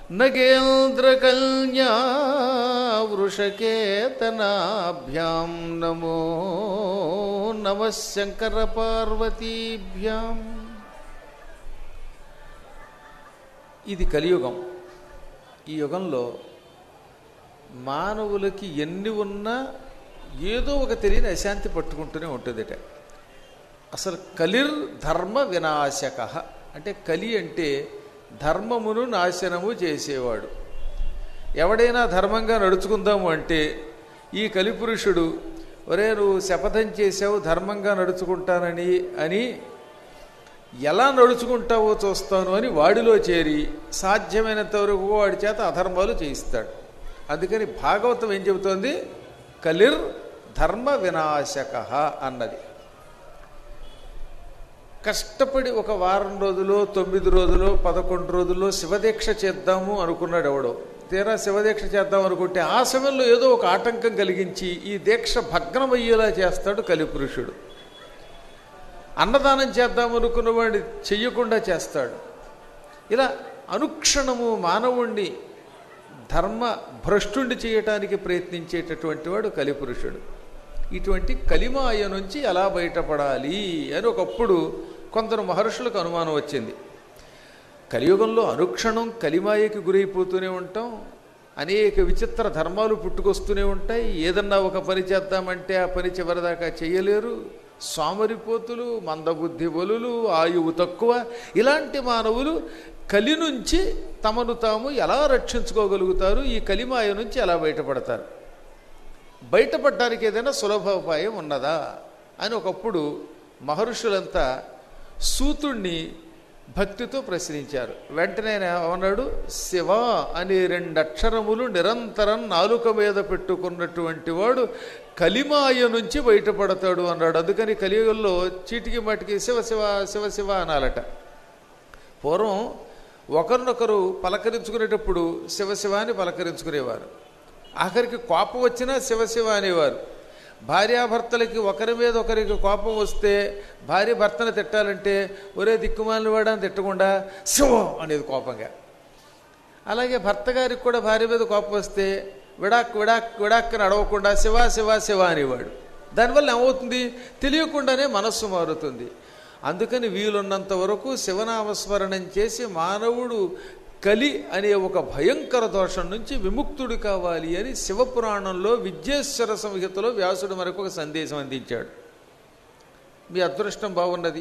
నగేంద్రకల్యా వృషకేతనాభ్యాం నమో నమ శంకర పార్వతీభ్యాం ఇది కలియుగం ఈ యుగంలో మానవులకి ఎన్ని ఉన్నా ఏదో ఒక తెలియని అశాంతి పట్టుకుంటూనే ఉంటుందిట అసలు కలిర్ ధర్మ వినాశక అంటే కలి అంటే ధర్మమును నాశనము చేసేవాడు ఎవడైనా ధర్మంగా నడుచుకుందాము అంటే ఈ కలిపురుషుడు ఒరే నువ్వు శపథం చేసావు ధర్మంగా నడుచుకుంటానని అని ఎలా నడుచుకుంటావో చూస్తాను అని వాడిలో చేరి సాధ్యమైనంత వరకు వాడి చేత అధర్మాలు చేయిస్తాడు అందుకని భాగవతం ఏం చెబుతోంది కలిర్ ధర్మ వినాశక అన్నది కష్టపడి ఒక వారం రోజులు తొమ్మిది రోజులు పదకొండు రోజుల్లో శివదీక్ష చేద్దాము అనుకున్నాడు ఎవడో తీరా శివదీక్ష చేద్దాం అనుకుంటే ఆ సమయంలో ఏదో ఒక ఆటంకం కలిగించి ఈ దీక్ష భగ్నమయ్యేలా చేస్తాడు కలిపురుషుడు అన్నదానం చేద్దాం అనుకున్నవాడి చెయ్యకుండా చేస్తాడు ఇలా అనుక్షణము మానవుణ్ణి ధర్మ భ్రష్టుణ్ణి చేయటానికి ప్రయత్నించేటటువంటి వాడు కలిపురుషుడు ఇటువంటి కలిమాయ నుంచి ఎలా బయటపడాలి అని ఒకప్పుడు కొందరు మహర్షులకు అనుమానం వచ్చింది కలియుగంలో అనుక్షణం కలిమాయకి గురైపోతూనే ఉంటాం అనేక విచిత్ర ధర్మాలు పుట్టుకొస్తూనే ఉంటాయి ఏదన్నా ఒక పని చేద్దామంటే ఆ పని చివరిదాకా చేయలేరు సోమరిపోతులు మందబుద్ధి బలులు ఆయువు తక్కువ ఇలాంటి మానవులు కలి నుంచి తమను తాము ఎలా రక్షించుకోగలుగుతారు ఈ కలిమాయ నుంచి ఎలా బయటపడతారు బయటపడడానికి ఏదైనా సులభ ఉపాయం ఉన్నదా అని ఒకప్పుడు మహర్షులంతా సూతుణ్ణి భక్తితో ప్రశ్నించారు వెంటనే ఆయన ఏమన్నాడు శివ అనే రెండు అక్షరములు నిరంతరం నాలుక మీద పెట్టుకున్నటువంటి వాడు కలిమాయ నుంచి బయటపడతాడు అన్నాడు అందుకని కలియుగంలో చీటికి మాటికి శివ శివ శివ శివ అనాలట పూర్వం ఒకరినొకరు పలకరించుకునేటప్పుడు శివశివ అని పలకరించుకునేవారు ఆఖరికి కోపం వచ్చినా శివశివ అనేవారు భార్యాభర్తలకి ఒకరి మీద ఒకరికి కోపం వస్తే భార్య భర్తను తిట్టాలంటే ఒరే దిక్కుమాలిన వాడని తిట్టకుండా శివ అనేది కోపంగా అలాగే భర్త గారికి కూడా భార్య మీద కోపం వస్తే విడాక్ విడాక్ విడాక్ అని అడవకుండా శివ శివ శివ అనేవాడు దానివల్ల ఏమవుతుంది తెలియకుండానే మనస్సు మారుతుంది అందుకని వీలున్నంత వరకు శివనామస్మరణం చేసి మానవుడు కలి అనే ఒక భయంకర దోషం నుంచి విముక్తుడు కావాలి అని శివపురాణంలో విద్యేశ్వర సంహితలో వ్యాసుడు మనకు ఒక సందేశం అందించాడు మీ అదృష్టం బాగున్నది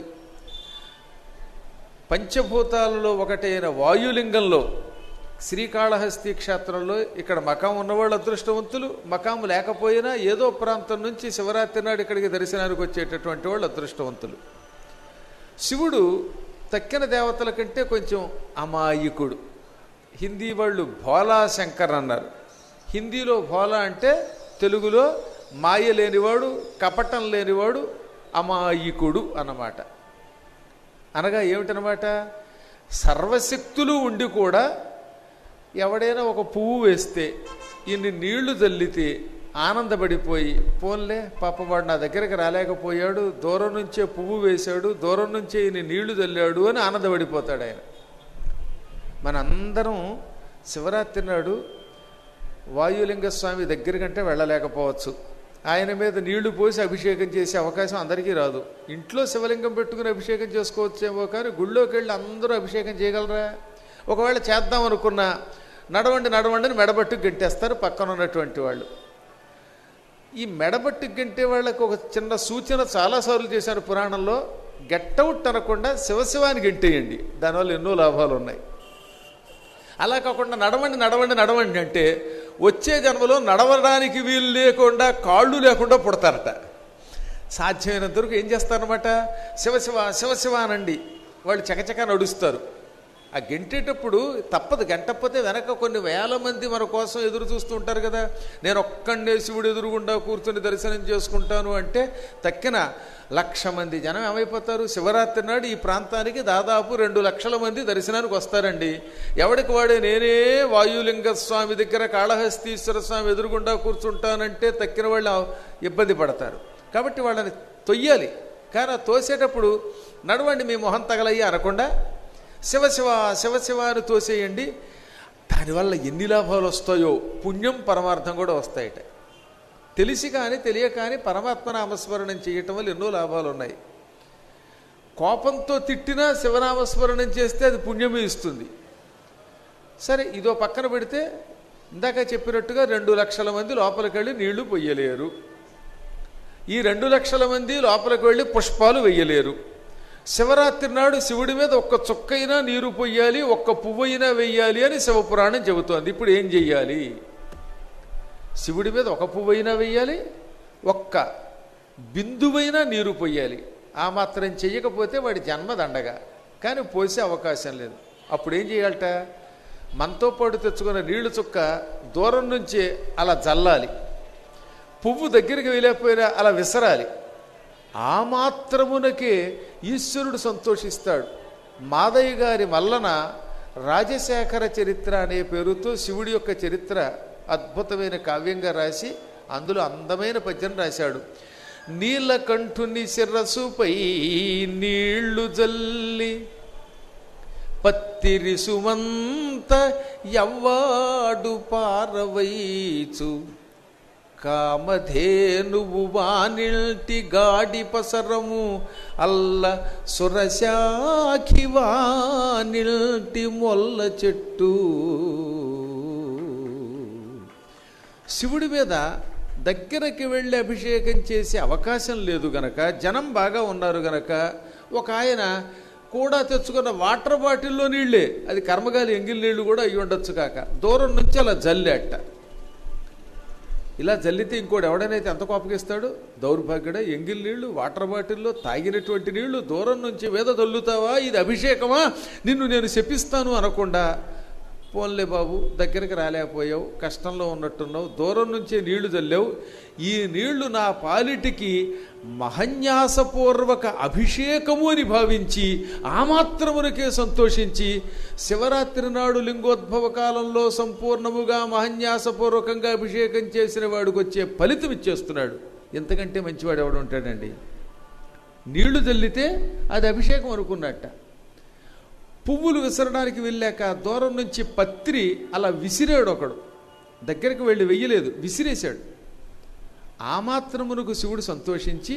పంచభూతాలలో ఒకటైన వాయులింగంలో శ్రీకాళహస్తి క్షేత్రంలో ఇక్కడ మకాం ఉన్నవాళ్ళు అదృష్టవంతులు మకాము లేకపోయినా ఏదో ప్రాంతం నుంచి శివరాత్రి నాడు ఇక్కడికి దర్శనానికి వచ్చేటటువంటి వాళ్ళు అదృష్టవంతులు శివుడు తక్కిన దేవతల కంటే కొంచెం అమాయకుడు హిందీ వాళ్ళు భోలా శంకర్ అన్నారు హిందీలో భోలా అంటే తెలుగులో మాయ లేనివాడు కపటం లేనివాడు అమాయకుడు అన్నమాట అనగా ఏమిటనమాట సర్వశక్తులు ఉండి కూడా ఎవడైనా ఒక పువ్వు వేస్తే ఇన్ని నీళ్లు చల్లితే ఆనందపడిపోయి పోన్లే పాపవాడు నా దగ్గరికి రాలేకపోయాడు దూరం నుంచే పువ్వు వేశాడు దూరం నుంచే ఈయన నీళ్లు చల్లాడు అని ఆనందపడిపోతాడు ఆయన మనందరం శివరాత్రి నాడు వాయులింగ స్వామి దగ్గరికంటే వెళ్ళలేకపోవచ్చు ఆయన మీద నీళ్లు పోసి అభిషేకం చేసే అవకాశం అందరికీ రాదు ఇంట్లో శివలింగం పెట్టుకుని అభిషేకం చేసుకోవచ్చేమో కానీ గుళ్ళోకి వెళ్ళి అందరూ అభిషేకం చేయగలరా ఒకవేళ చేద్దాం అనుకున్నా నడవండి నడవండి అని మెడబట్టు గెంటేస్తారు పక్కన ఉన్నటువంటి వాళ్ళు ఈ మెడబట్టు గెంటే వాళ్ళకు ఒక చిన్న సూచన చాలాసార్లు చేశారు పురాణంలో గెట్టౌట్ అనకుండా శివశివాని గెంటేయండి దానివల్ల ఎన్నో లాభాలు ఉన్నాయి అలా కాకుండా నడవండి నడవండి నడవండి అంటే వచ్చే జన్మలో నడవడానికి వీలు లేకుండా కాళ్ళు లేకుండా పుడతారట సాధ్యమైనంత వరకు ఏం చేస్తారనమాట శివశివ శివశివ అనండి వాళ్ళు చకచక నడుస్తారు ఆ గెంటేటప్పుడు తప్పదు గంటకపోతే వెనక కొన్ని వేల మంది మన కోసం ఎదురు చూస్తూ ఉంటారు కదా నేను ఒక్కడే శివుడు ఎదురుగుండా కూర్చొని దర్శనం చేసుకుంటాను అంటే తక్కిన లక్ష మంది జనం ఏమైపోతారు శివరాత్రి నాడు ఈ ప్రాంతానికి దాదాపు రెండు లక్షల మంది దర్శనానికి వస్తారండి ఎవడికి వాడే నేనే వాయులింగ స్వామి దగ్గర కాళహస్తీశ్వర స్వామి ఎదురుగుండా కూర్చుంటానంటే తక్కిన వాళ్ళు ఇబ్బంది పడతారు కాబట్టి వాళ్ళని తొయ్యాలి కానీ ఆ తోసేటప్పుడు నడవండి మీ మొహం తగలయ్యి అనకుండా శివశివ శివశివ అని తోసేయండి దానివల్ల ఎన్ని లాభాలు వస్తాయో పుణ్యం పరమార్థం కూడా వస్తాయట తెలిసి కానీ తెలియక కానీ పరమాత్మ నామస్మరణం చేయటం వల్ల ఎన్నో లాభాలు ఉన్నాయి కోపంతో తిట్టినా శివనామస్మరణం చేస్తే అది పుణ్యమే ఇస్తుంది సరే ఇదో పక్కన పెడితే ఇందాక చెప్పినట్టుగా రెండు లక్షల మంది లోపలికి వెళ్ళి నీళ్లు పొయ్యలేరు ఈ రెండు లక్షల మంది లోపలికి వెళ్ళి పుష్పాలు వెయ్యలేరు శివరాత్రి నాడు శివుడి మీద ఒక్క చుక్కైనా నీరు పొయ్యాలి ఒక్క పువ్వైనా వెయ్యాలి అని శివపురాణం చెబుతోంది ఇప్పుడు ఏం చెయ్యాలి శివుడి మీద ఒక పువ్వైనా వెయ్యాలి ఒక్క బిందువైనా నీరు పొయ్యాలి ఆ మాత్రం చెయ్యకపోతే వాడి జన్మ దండగా కానీ పోసే అవకాశం లేదు అప్పుడు ఏం చేయాలట మనతో పాటు తెచ్చుకున్న నీళ్లు చుక్క దూరం నుంచే అలా జల్లాలి పువ్వు దగ్గరికి వెళ్ళకపోయినా అలా విసరాలి ఆ మాత్రమునకే ఈశ్వరుడు సంతోషిస్తాడు మాదయ్య గారి వల్లన రాజశేఖర చరిత్ర అనే పేరుతో శివుడి యొక్క చరిత్ర అద్భుతమైన కావ్యంగా రాసి అందులో అందమైన పద్యం రాశాడు నీలకంఠుని శిరసుపై నీళ్లు జల్లి పత్తిరి సుమంత ఎవ్వాడు పారవైచు కామధేనువు వానిల్టి గాడి పసరము అల్ల సురశాఖి వానిల్టి మొల్ల చెట్టు శివుడి మీద దగ్గరకి వెళ్ళి అభిషేకం చేసే అవకాశం లేదు గనక జనం బాగా ఉన్నారు గనక ఒక ఆయన కూడా తెచ్చుకున్న వాటర్ బాటిల్లో నీళ్ళే అది కర్మగాలి ఎంగిల్ నీళ్లు కూడా అయ్యి ఉండొచ్చు కాక దూరం నుంచి అలా జల్లేట ఇలా జల్లితే ఇంకోటి ఎవడనైతే ఎంత కోపగిస్తాడు దౌర్భాగ్యుడ ఎంగిల్ నీళ్లు వాటర్ బాటిల్లో తాగినటువంటి నీళ్లు దూరం నుంచి వేద తల్లుతావా ఇది అభిషేకమా నిన్ను నేను శపిస్తాను అనకుండా పోన్లే బాబు దగ్గరికి రాలేకపోయావు కష్టంలో ఉన్నట్టున్నావు దూరం నుంచే నీళ్లు చల్లావు ఈ నీళ్లు నా పాలిటికి మహన్యాసపూర్వక అభిషేకము అని భావించి ఆ మాత్రమునకే సంతోషించి శివరాత్రి నాడు లింగోద్భవ కాలంలో సంపూర్ణముగా మహన్యాసపూర్వకంగా అభిషేకం చేసిన వాడికి వచ్చే ఫలితం ఇచ్చేస్తున్నాడు ఎంతకంటే మంచివాడు ఎవడు ఉంటాడండి నీళ్లు చల్లితే అది అభిషేకం అనుకున్నట్ట పువ్వులు విసరడానికి వెళ్ళాక దూరం నుంచి పత్రి అలా విసిరాడు ఒకడు దగ్గరికి వెళ్ళి వెయ్యలేదు విసిరేశాడు ఆ మాత్రమునకు శివుడు సంతోషించి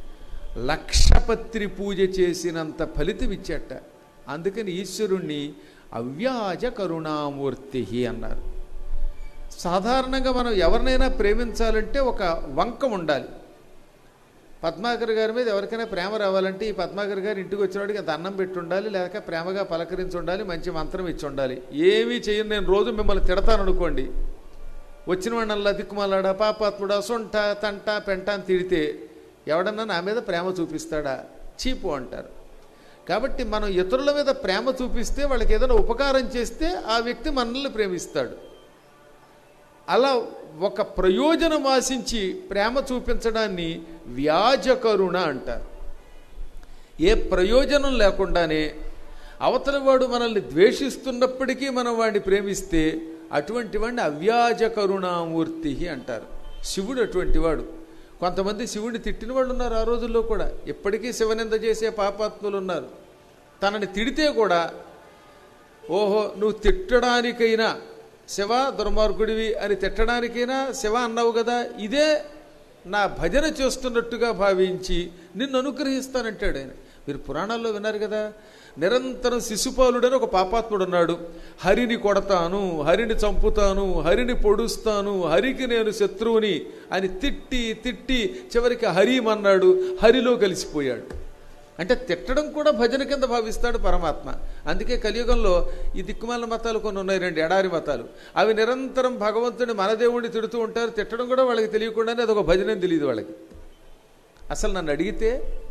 లక్షపత్రి పూజ చేసినంత ఫలితం ఇచ్చేట అందుకని ఈశ్వరుణ్ణి అవ్యాజ కరుణామూర్తి అన్నారు సాధారణంగా మనం ఎవరినైనా ప్రేమించాలంటే ఒక వంక ఉండాలి పద్మాకర్ గారి మీద ఎవరికైనా ప్రేమ రావాలంటే ఈ పద్మాకర్ గారు ఇంటికి వచ్చినవాడికి అంత అన్నం పెట్టి ఉండాలి లేక ప్రేమగా పలకరించి ఉండాలి మంచి మంత్రం ఇచ్చి ఉండాలి ఏమీ చేయను నేను రోజు మిమ్మల్ని తిడతాను అనుకోండి వచ్చిన వాడినల్లా దిక్కుమాలాడా పాపాత్ముడా సొంట తంట పెంట అని తిడితే ఎవడన్నా నా మీద ప్రేమ చూపిస్తాడా చీపు అంటారు కాబట్టి మనం ఇతరుల మీద ప్రేమ చూపిస్తే వాళ్ళకి ఏదైనా ఉపకారం చేస్తే ఆ వ్యక్తి మనల్ని ప్రేమిస్తాడు అలా ఒక ప్రయోజనం ఆశించి ప్రేమ చూపించడాన్ని వ్యాజకరుణ అంటారు ఏ ప్రయోజనం లేకుండానే అవతల వాడు మనల్ని ద్వేషిస్తున్నప్పటికీ మనం వాడిని ప్రేమిస్తే అటువంటి వాడిని అవ్యాజ కరుణామూర్తి అంటారు శివుడు అటువంటి వాడు కొంతమంది శివుడిని తిట్టిన వాళ్ళు ఉన్నారు ఆ రోజుల్లో కూడా ఇప్పటికీ శివనింద చేసే పాపాత్ములు ఉన్నారు తనని తిడితే కూడా ఓహో నువ్వు తిట్టడానికైనా శివ దుర్మార్గుడివి అని తిట్టడానికైనా శివ అన్నావు కదా ఇదే నా భజన చేస్తున్నట్టుగా భావించి నిన్ను అనుగ్రహిస్తానంటాడు ఆయన మీరు పురాణాల్లో విన్నారు కదా నిరంతరం శిశుపాలుడని ఒక పాపాత్ముడు ఉన్నాడు హరిని కొడతాను హరిని చంపుతాను హరిని పొడుస్తాను హరికి నేను శత్రువుని అని తిట్టి తిట్టి చివరికి హరిమన్నాడు హరిలో కలిసిపోయాడు అంటే తిట్టడం కూడా భజన కింద భావిస్తాడు పరమాత్మ అందుకే కలియుగంలో ఈ దిక్కుమాల మతాలు కొన్ని ఉన్నాయి రెండు ఎడారి మతాలు అవి నిరంతరం భగవంతుని మన దేవుడిని తిడుతూ ఉంటారు తిట్టడం కూడా వాళ్ళకి తెలియకుండానే అదొక భజన తెలియదు వాళ్ళకి అసలు నన్ను అడిగితే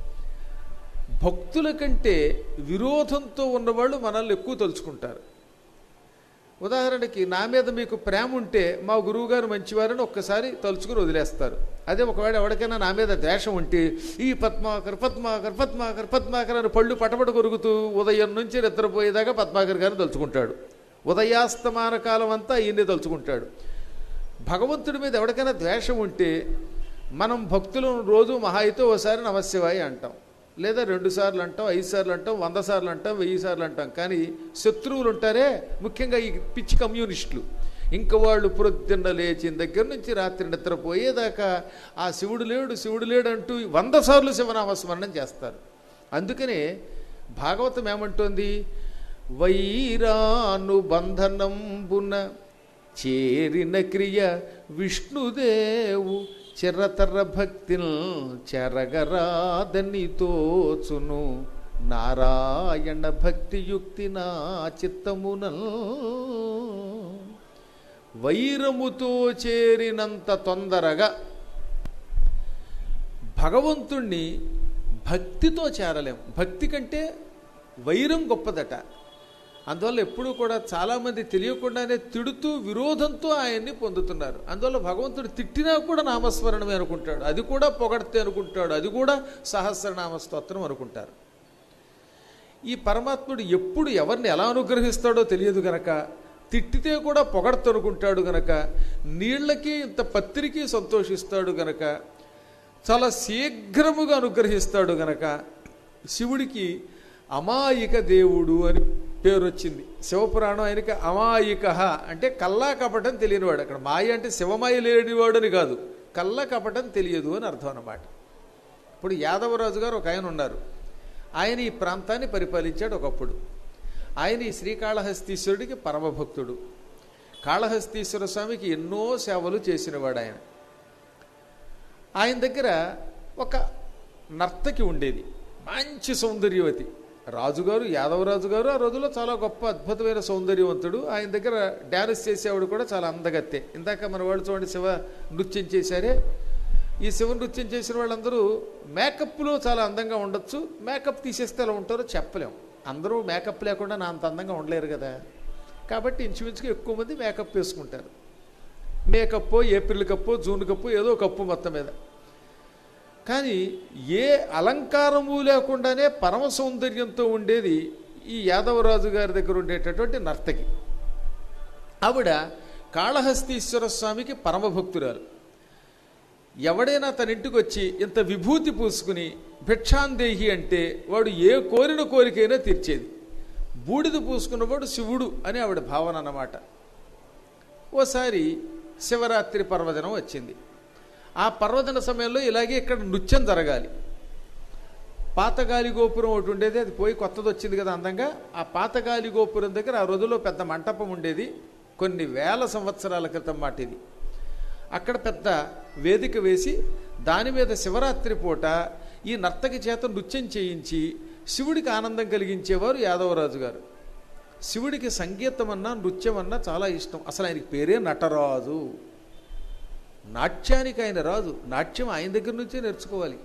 భక్తుల కంటే విరోధంతో ఉన్నవాళ్ళు మనల్ని ఎక్కువ తలుచుకుంటారు ఉదాహరణకి నా మీద మీకు ప్రేమ ఉంటే మా గురువుగారు మంచివారని ఒక్కసారి తలుచుకుని వదిలేస్తారు అదే ఒకవేళ ఎవరికైనా నా మీద ద్వేషం ఉంటే ఈ పద్మాకర్ పద్మాకర్ పద్మాకర్ పద్మాకర్ అని పళ్ళు పటపట కొరుకుతూ ఉదయం నుంచి నిద్రపోయేదాకా పద్మాకర్ గారిని తలుచుకుంటాడు ఉదయాస్తమాన కాలం అంతా ఈయన్ని తలుచుకుంటాడు భగవంతుడి మీద ఎవరికైనా ద్వేషం ఉంటే మనం భక్తులను రోజు మహా అయితే ఓసారి నమశివాయ అంటాం లేదా రెండు సార్లు అంటాం ఐదు సార్లు అంటాం వంద సార్లు అంటాం వెయ్యి సార్లు అంటాం కానీ శత్రువులు ఉంటారే ముఖ్యంగా ఈ పిచ్చి కమ్యూనిస్టులు ఇంకా వాళ్ళు ప్రొద్దున్న లేచిన దగ్గర నుంచి రాత్రి నిద్రపోయేదాకా ఆ శివుడు లేడు శివుడు లేడు అంటూ వంద సార్లు శివనామస్మరణం చేస్తారు అందుకనే భాగవతం ఏమంటోంది వైరానుబంధనంబున చేరిన క్రియ విష్ణుదేవు చిరతర భక్తిల్ చెరగరాదని తోచును నారాయణ భక్తియుక్తి నా చిత్తమునల్ వైరముతో చేరినంత తొందరగా భగవంతుణ్ణి భక్తితో చేరలేం భక్తి కంటే వైరం గొప్పదట అందువల్ల ఎప్పుడూ కూడా చాలామంది తెలియకుండానే తిడుతూ విరోధంతో ఆయన్ని పొందుతున్నారు అందువల్ల భగవంతుడు తిట్టినా కూడా నామస్మరణమే అనుకుంటాడు అది కూడా పొగడితే అనుకుంటాడు అది కూడా సహస్రనామ స్తోత్రం అనుకుంటారు ఈ పరమాత్ముడు ఎప్పుడు ఎవరిని ఎలా అనుగ్రహిస్తాడో తెలియదు గనక తిట్టితే కూడా పొగడతనుకుంటాడు గనక నీళ్లకి ఇంత పత్రికి సంతోషిస్తాడు గనక చాలా శీఘ్రముగా అనుగ్రహిస్తాడు గనక శివుడికి అమాయిక దేవుడు అని పేరు వచ్చింది శివపురాణం ఆయనకి అమాయిక అంటే కల్లా కపటం తెలియనివాడు అక్కడ మాయ అంటే శివమాయ లేనివాడు అని కాదు కల్లా కపటం తెలియదు అని అర్థం అన్నమాట ఇప్పుడు యాదవరాజు గారు ఒక ఆయన ఉన్నారు ఆయన ఈ ప్రాంతాన్ని పరిపాలించాడు ఒకప్పుడు ఆయన ఈ శ్రీకాళహస్తీశ్వరుడికి పరమభక్తుడు కాళహస్తీశ్వర స్వామికి ఎన్నో సేవలు చేసినవాడు ఆయన ఆయన దగ్గర ఒక నర్తకి ఉండేది మంచి సౌందర్యవతి రాజుగారు యాదవరాజు గారు ఆ రోజుల్లో చాలా గొప్ప అద్భుతమైన సౌందర్యవంతుడు ఆయన దగ్గర డ్యాన్స్ చేసేవాడు కూడా చాలా అందగత్తే ఇందాక మన వాళ్ళు చూడండి శివ నృత్యం చేశారే ఈ శివ నృత్యం చేసిన వాళ్ళందరూ మేకప్లో చాలా అందంగా ఉండొచ్చు మేకప్ తీసేస్తే ఎలా ఉంటారో చెప్పలేం అందరూ మేకప్ లేకుండా నా అంత అందంగా ఉండలేరు కదా కాబట్టి ఇంచుమించుగా ఎక్కువ మంది మేకప్ వేసుకుంటారు మేకప్పో ఏప్రిల్ కప్పో జూన్ కప్పో ఏదో కప్పు మొత్తం మీద కానీ ఏ అలంకారము లేకుండానే పరమ సౌందర్యంతో ఉండేది ఈ యాదవరాజు గారి దగ్గర ఉండేటటువంటి నర్తకి ఆవిడ కాళహస్తీశ్వర స్వామికి పరమభక్తురాలు ఎవడైనా తన ఇంటికి వచ్చి ఇంత విభూతి పూసుకుని భిక్షాందేహి అంటే వాడు ఏ కోరిన కోరికైనా తీర్చేది బూడిద పూసుకున్నవాడు శివుడు అని ఆవిడ భావన అన్నమాట ఓసారి శివరాత్రి పర్వదినం వచ్చింది ఆ పర్వదిన సమయంలో ఇలాగే ఇక్కడ నృత్యం జరగాలి పాతగాలి గోపురం ఒకటి ఉండేది అది పోయి కొత్తది వచ్చింది కదా అందంగా ఆ పాతగాలి గోపురం దగ్గర ఆ రోజుల్లో పెద్ద మంటపం ఉండేది కొన్ని వేల సంవత్సరాల క్రితం మాట ఇది అక్కడ పెద్ద వేదిక వేసి దాని మీద శివరాత్రి పూట ఈ నర్తకి చేత నృత్యం చేయించి శివుడికి ఆనందం కలిగించేవారు యాదవరాజు గారు శివుడికి సంగీతం అన్నా నృత్యం అన్నా చాలా ఇష్టం అసలు ఆయనకి పేరే నటరాజు నాట్యానికి ఆయన రాజు నాట్యం ఆయన దగ్గర నుంచే నేర్చుకోవాలి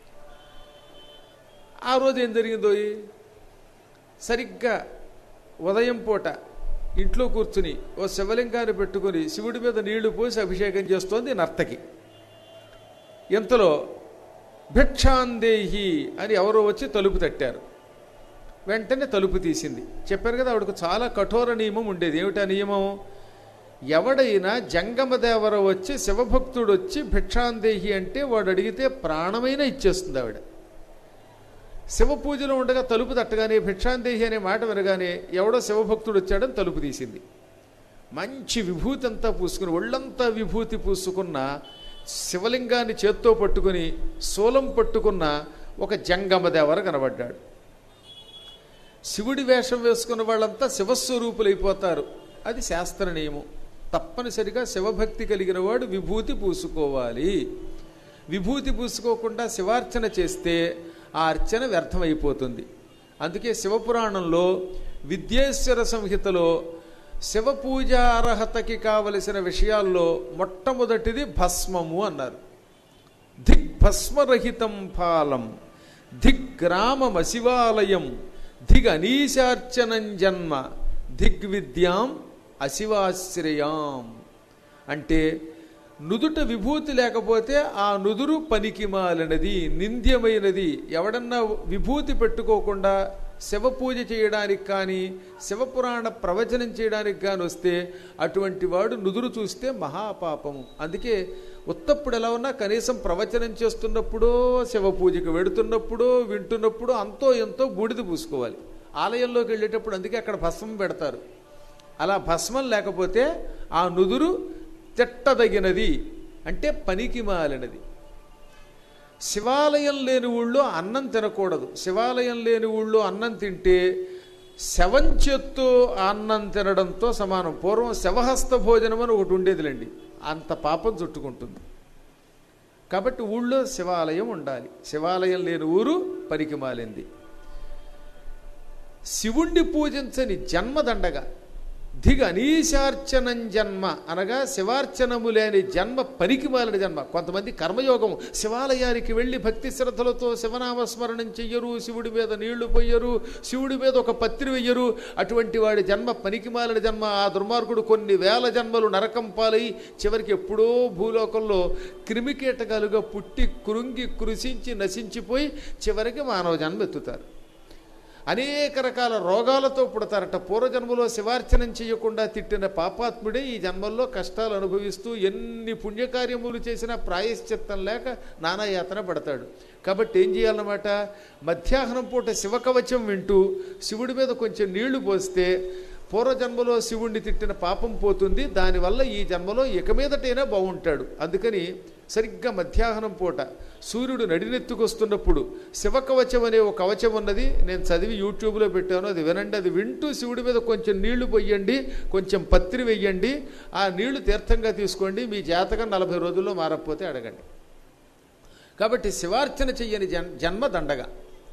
ఆ రోజు ఏం జరిగిందో సరిగ్గా ఉదయం పూట ఇంట్లో కూర్చుని ఓ శివలింగాన్ని పెట్టుకొని శివుడి మీద నీళ్లు పోసి అభిషేకం చేస్తోంది నర్తకి ఇంతలో భిక్షాందేహి అని ఎవరో వచ్చి తలుపు తట్టారు వెంటనే తలుపు తీసింది చెప్పారు కదా ఆవిడకు చాలా కఠోర నియమం ఉండేది ఏమిటా నియమం ఎవడైనా జంగమదేవర వచ్చి శివభక్తుడు వచ్చి భిక్షాందేహి అంటే వాడు అడిగితే ప్రాణమైనా ఇచ్చేస్తుంది ఆవిడ శివ పూజలో ఉండగా తలుపు తట్టగానే భిక్షాందేహి అనే మాట వినగానే ఎవడో శివభక్తుడు వచ్చాడని తలుపు తీసింది మంచి విభూతి అంతా పూసుకుని ఒళ్ళంతా విభూతి పూసుకున్న శివలింగాన్ని చేత్తో పట్టుకుని శూలం పట్టుకున్న ఒక జంగమదేవర కనబడ్డాడు శివుడి వేషం వేసుకున్న వాళ్ళంతా శివస్వరూపులైపోతారు అది శాస్త్ర నియమం తప్పనిసరిగా శివభక్తి కలిగిన వాడు విభూతి పూసుకోవాలి విభూతి పూసుకోకుండా శివార్చన చేస్తే ఆ అర్చన వ్యర్థమైపోతుంది అందుకే శివపురాణంలో విద్యేశ్వర సంహితలో శివ పూజార్హతకి కావలసిన విషయాల్లో మొట్టమొదటిది భస్మము అన్నారు దిగ్భస్మరహితం ఫాలం దిగ్గ్రామమశివాలయం దిగ్ అనీశార్చనం జన్మ దిగ్విద్యాం అశివాశ్రయాం అంటే నుదుట విభూతి లేకపోతే ఆ నుదురు పనికి మాలినది నింద్యమైనది ఎవడన్నా విభూతి పెట్టుకోకుండా శివ పూజ చేయడానికి కానీ శివపురాణ ప్రవచనం చేయడానికి కానీ వస్తే అటువంటి వాడు నుదురు చూస్తే మహాపాపము అందుకే ఉత్తప్పుడు ఎలా ఉన్నా కనీసం ప్రవచనం చేస్తున్నప్పుడో శివ పూజకి వెడుతున్నప్పుడో వింటున్నప్పుడో అంతో ఎంతో బూడిద పూసుకోవాలి ఆలయంలోకి వెళ్ళేటప్పుడు అందుకే అక్కడ భస్మం పెడతారు అలా భస్మం లేకపోతే ఆ నుదురు తిట్టదగినది అంటే పనికి మాలినది శివాలయం లేని ఊళ్ళో అన్నం తినకూడదు శివాలయం లేని ఊళ్ళో అన్నం తింటే శవం చేత్తో అన్నం తినడంతో సమానం పూర్వం శవహస్త భోజనం అని ఒకటి ఉండేదిలేండి అంత పాపం చుట్టుకుంటుంది కాబట్టి ఊళ్ళో శివాలయం ఉండాలి శివాలయం లేని ఊరు పనికి మాలింది శివుణ్ణి పూజించని జన్మదండగా దిగ అనీశార్చనం జన్మ అనగా శివార్చనము లేని జన్మ పనికి మాలిన జన్మ కొంతమంది కర్మయోగం శివాలయానికి వెళ్ళి భక్తి శ్రద్ధలతో శివనామస్మరణం చెయ్యరు శివుడి మీద నీళ్లు పొయ్యరు శివుడి మీద ఒక పత్రి వెయ్యరు అటువంటి వాడి జన్మ పనికి మాలిన జన్మ ఆ దుర్మార్గుడు కొన్ని వేల జన్మలు నరకం పాలై చివరికి ఎప్పుడో భూలోకంలో క్రిమికీటకాలుగా పుట్టి కృంగి కృషించి నశించిపోయి చివరికి మానవ జన్మ ఎత్తుతారు అనేక రకాల రోగాలతో పుడతారట పూర్వజన్మలో శివార్చనం చేయకుండా తిట్టిన పాపాత్ముడే ఈ జన్మల్లో కష్టాలు అనుభవిస్తూ ఎన్ని పుణ్యకార్యములు చేసినా ప్రాయశ్చిత్తం లేక నానాయాతన పడతాడు కాబట్టి ఏం చేయాలన్నమాట మధ్యాహ్నం పూట శివకవచం వింటూ శివుడి మీద కొంచెం నీళ్లు పోస్తే పూర్వజన్మలో శివుణ్ణి తిట్టిన పాపం పోతుంది దానివల్ల ఈ జన్మలో ఇక మీదటైనా బాగుంటాడు అందుకని సరిగ్గా మధ్యాహ్నం పూట సూర్యుడు నడినెత్తుకొస్తున్నప్పుడు శివకవచం అనే ఒక కవచం ఉన్నది నేను చదివి యూట్యూబ్లో పెట్టాను అది వినండి అది వింటూ శివుడి మీద కొంచెం నీళ్లు పొయ్యండి కొంచెం పత్రి వెయ్యండి ఆ నీళ్లు తీర్థంగా తీసుకోండి మీ జాతకం నలభై రోజుల్లో మారకపోతే అడగండి కాబట్టి శివార్చన చెయ్యని జన్ జన్మ దండగా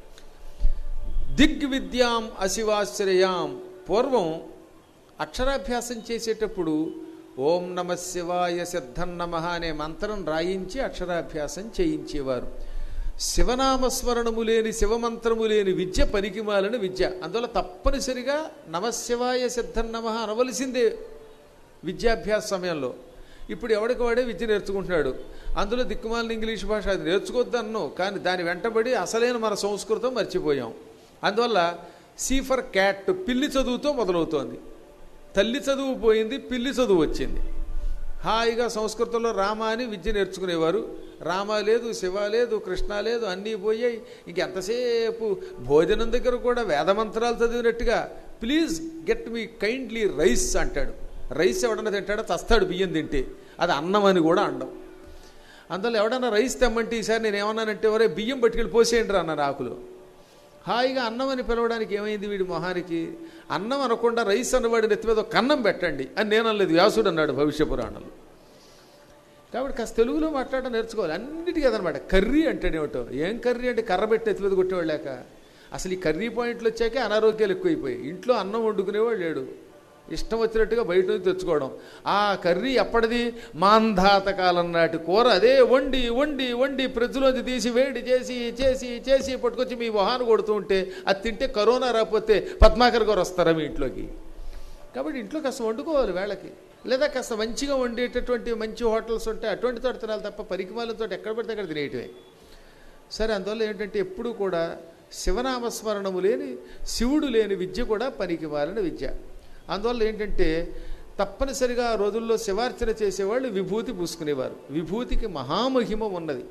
దిగ్విద్యాం అశివాశ్రయాం పూర్వం అక్షరాభ్యాసం చేసేటప్పుడు ఓం నమ శివాయ సిద్ధం నమ అనే మంత్రం రాయించి అక్షరాభ్యాసం చేయించేవారు శివనామస్మరణము లేని శివమంత్రము లేని విద్య పనికిమాలని విద్య అందువల్ల తప్పనిసరిగా నమశివాయ సిద్ధం నమ అనవలసిందే విద్యాభ్యాస సమయంలో ఇప్పుడు ఎవడికి వాడే విద్య నేర్చుకుంటున్నాడు అందులో దిక్కుమాలిన ఇంగ్లీష్ భాష అది నేర్చుకోవద్దన్ను కానీ దాని వెంటబడి అసలైన మన సంస్కృతం మర్చిపోయాం అందువల్ల సీ ఫర్ క్యాట్ పిల్లి చదువుతో మొదలవుతోంది తల్లి చదువు పోయింది పిల్లి చదువు వచ్చింది హాయిగా సంస్కృతంలో రామ అని విద్య నేర్చుకునేవారు రామ లేదు శివ లేదు కృష్ణ లేదు అన్నీ పోయాయి ఇంకెంతసేపు భోజనం దగ్గర కూడా వేదమంత్రాలు చదివినట్టుగా please get me kindly rice అంటాడు రైస్ ఎవడన్నా తింటాడో చస్తాడు బియ్యం తింటే అది అన్నం అని కూడా అండం అందులో ఎవడన్నా రైస్ తెమ్మంటే ఈసారి నేను ఏమన్నానంటే ఎవరే బియ్యం పట్టుకెళ్ళి పోసేయండి రా అన్నారు ఆకులు హాయిగా అన్నం అని పిలవడానికి ఏమైంది వీడి మొహానికి అన్నం అనకుండా రైస్ అన్నవాడి నెత్తి మీద ఒక కన్నం పెట్టండి అని నేను అనలేదు వ్యాసుడు అన్నాడు భవిష్య పురాణంలో కాబట్టి కాస్త తెలుగులో మాట్లాడడం నేర్చుకోవాలి అన్నిటికీ అదనమాట కర్రీ అంటాడు ఏమిటో ఏం కర్రీ అంటే కర్ర పెట్టి ఎత్తి మీద కొట్టేవాళ్ళాక అసలు ఈ కర్రీ పాయింట్లు వచ్చాకే అనారోగ్యాలు ఎక్కువైపోయాయి ఇంట్లో అన్నం వండుకునేవాడు లేడు ఇష్టం వచ్చినట్టుగా బయట నుంచి తెచ్చుకోవడం ఆ కర్రీ ఎప్పటిది మాంధాత కాలం నాటి కూర అదే వండి వండి వండి ఫ్రిడ్జ్లోంచి తీసి వేడి చేసి చేసి చేసి పట్టుకొచ్చి మీ మొహాన్ని కొడుతూ ఉంటే అది తింటే కరోనా రాకపోతే పద్మాకర్ గారు వస్తారా మీ ఇంట్లోకి కాబట్టి ఇంట్లో కాస్త వండుకోవాలి వేళకి లేదా కాస్త మంచిగా వండేటటువంటి మంచి హోటల్స్ ఉంటాయి అటువంటి తోట తినాలి తప్ప పరికిమాలతో ఎక్కడ పడితే అక్కడ తినేయటమే సరే అందువల్ల ఏంటంటే ఎప్పుడూ కూడా శివనామస్మరణము లేని శివుడు లేని విద్య కూడా పనికిమాలిన విద్య అందువల్ల ఏంటంటే తప్పనిసరిగా ఆ రోజుల్లో శివార్చన చేసేవాళ్ళు విభూతి పూసుకునేవారు విభూతికి మహామహిమ ఉన్నది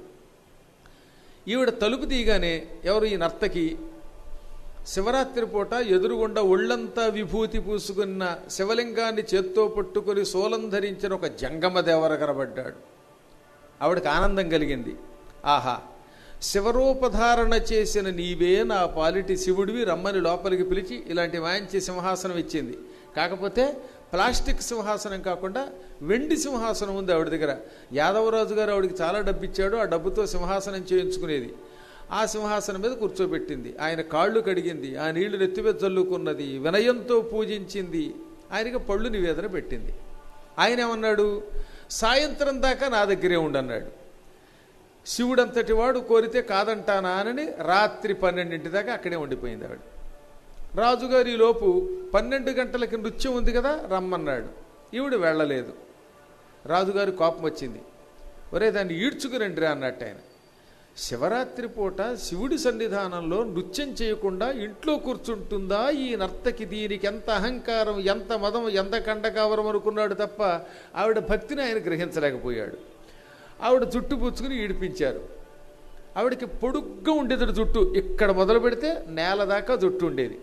ఈవిడ తలుపు తీయగానే ఎవరు ఈ నర్తకి శివరాత్రి పూట ఎదురుగుండా ఒళ్ళంతా విభూతి పూసుకున్న శివలింగాన్ని చేత్తో పట్టుకొని సోలం ధరించిన ఒక జంగమ దేవర కనబడ్డాడు ఆవిడకి ఆనందం కలిగింది ఆహా శివరూపధారణ చేసిన నీవే నా పాలిటి శివుడివి రమ్మని లోపలికి పిలిచి ఇలాంటి మంచి సింహాసనం ఇచ్చింది కాకపోతే ప్లాస్టిక్ సింహాసనం కాకుండా వెండి సింహాసనం ఉంది ఆవిడ దగ్గర యాదవరాజు గారు ఆవిడకి చాలా డబ్బు ఇచ్చాడు ఆ డబ్బుతో సింహాసనం చేయించుకునేది ఆ సింహాసనం మీద కూర్చోబెట్టింది ఆయన కాళ్ళు కడిగింది ఆ నీళ్లు నెత్తిమీద చల్లుకున్నది వినయంతో పూజించింది ఆయనకి పళ్ళు నివేదన పెట్టింది ఆయన ఏమన్నాడు సాయంత్రం దాకా నా దగ్గరే ఉండన్నాడు శివుడంతటి వాడు కోరితే కాదంటానా అని రాత్రి పన్నెండింటి దాకా అక్కడే ఉండిపోయింది ఆవిడ రాజుగారి లోపు పన్నెండు గంటలకి నృత్యం ఉంది కదా రమ్మన్నాడు ఈవిడ వెళ్ళలేదు రాజుగారి కోపం వచ్చింది ఒరే దాన్ని ఈడ్చుకురండి రా అన్నట్టు ఆయన శివరాత్రి పూట శివుడి సన్నిధానంలో నృత్యం చేయకుండా ఇంట్లో కూర్చుంటుందా ఈ నర్తకి దీనికి ఎంత అహంకారం ఎంత మదం ఎంత కండకావరం అనుకున్నాడు తప్ప ఆవిడ భక్తిని ఆయన గ్రహించలేకపోయాడు ఆవిడ జుట్టు పుచ్చుకుని ఈడిపించారు ఆవిడకి పొడుగ్గా ఉండేది జుట్టు ఇక్కడ మొదలు పెడితే నేల దాకా జుట్టు ఉండేది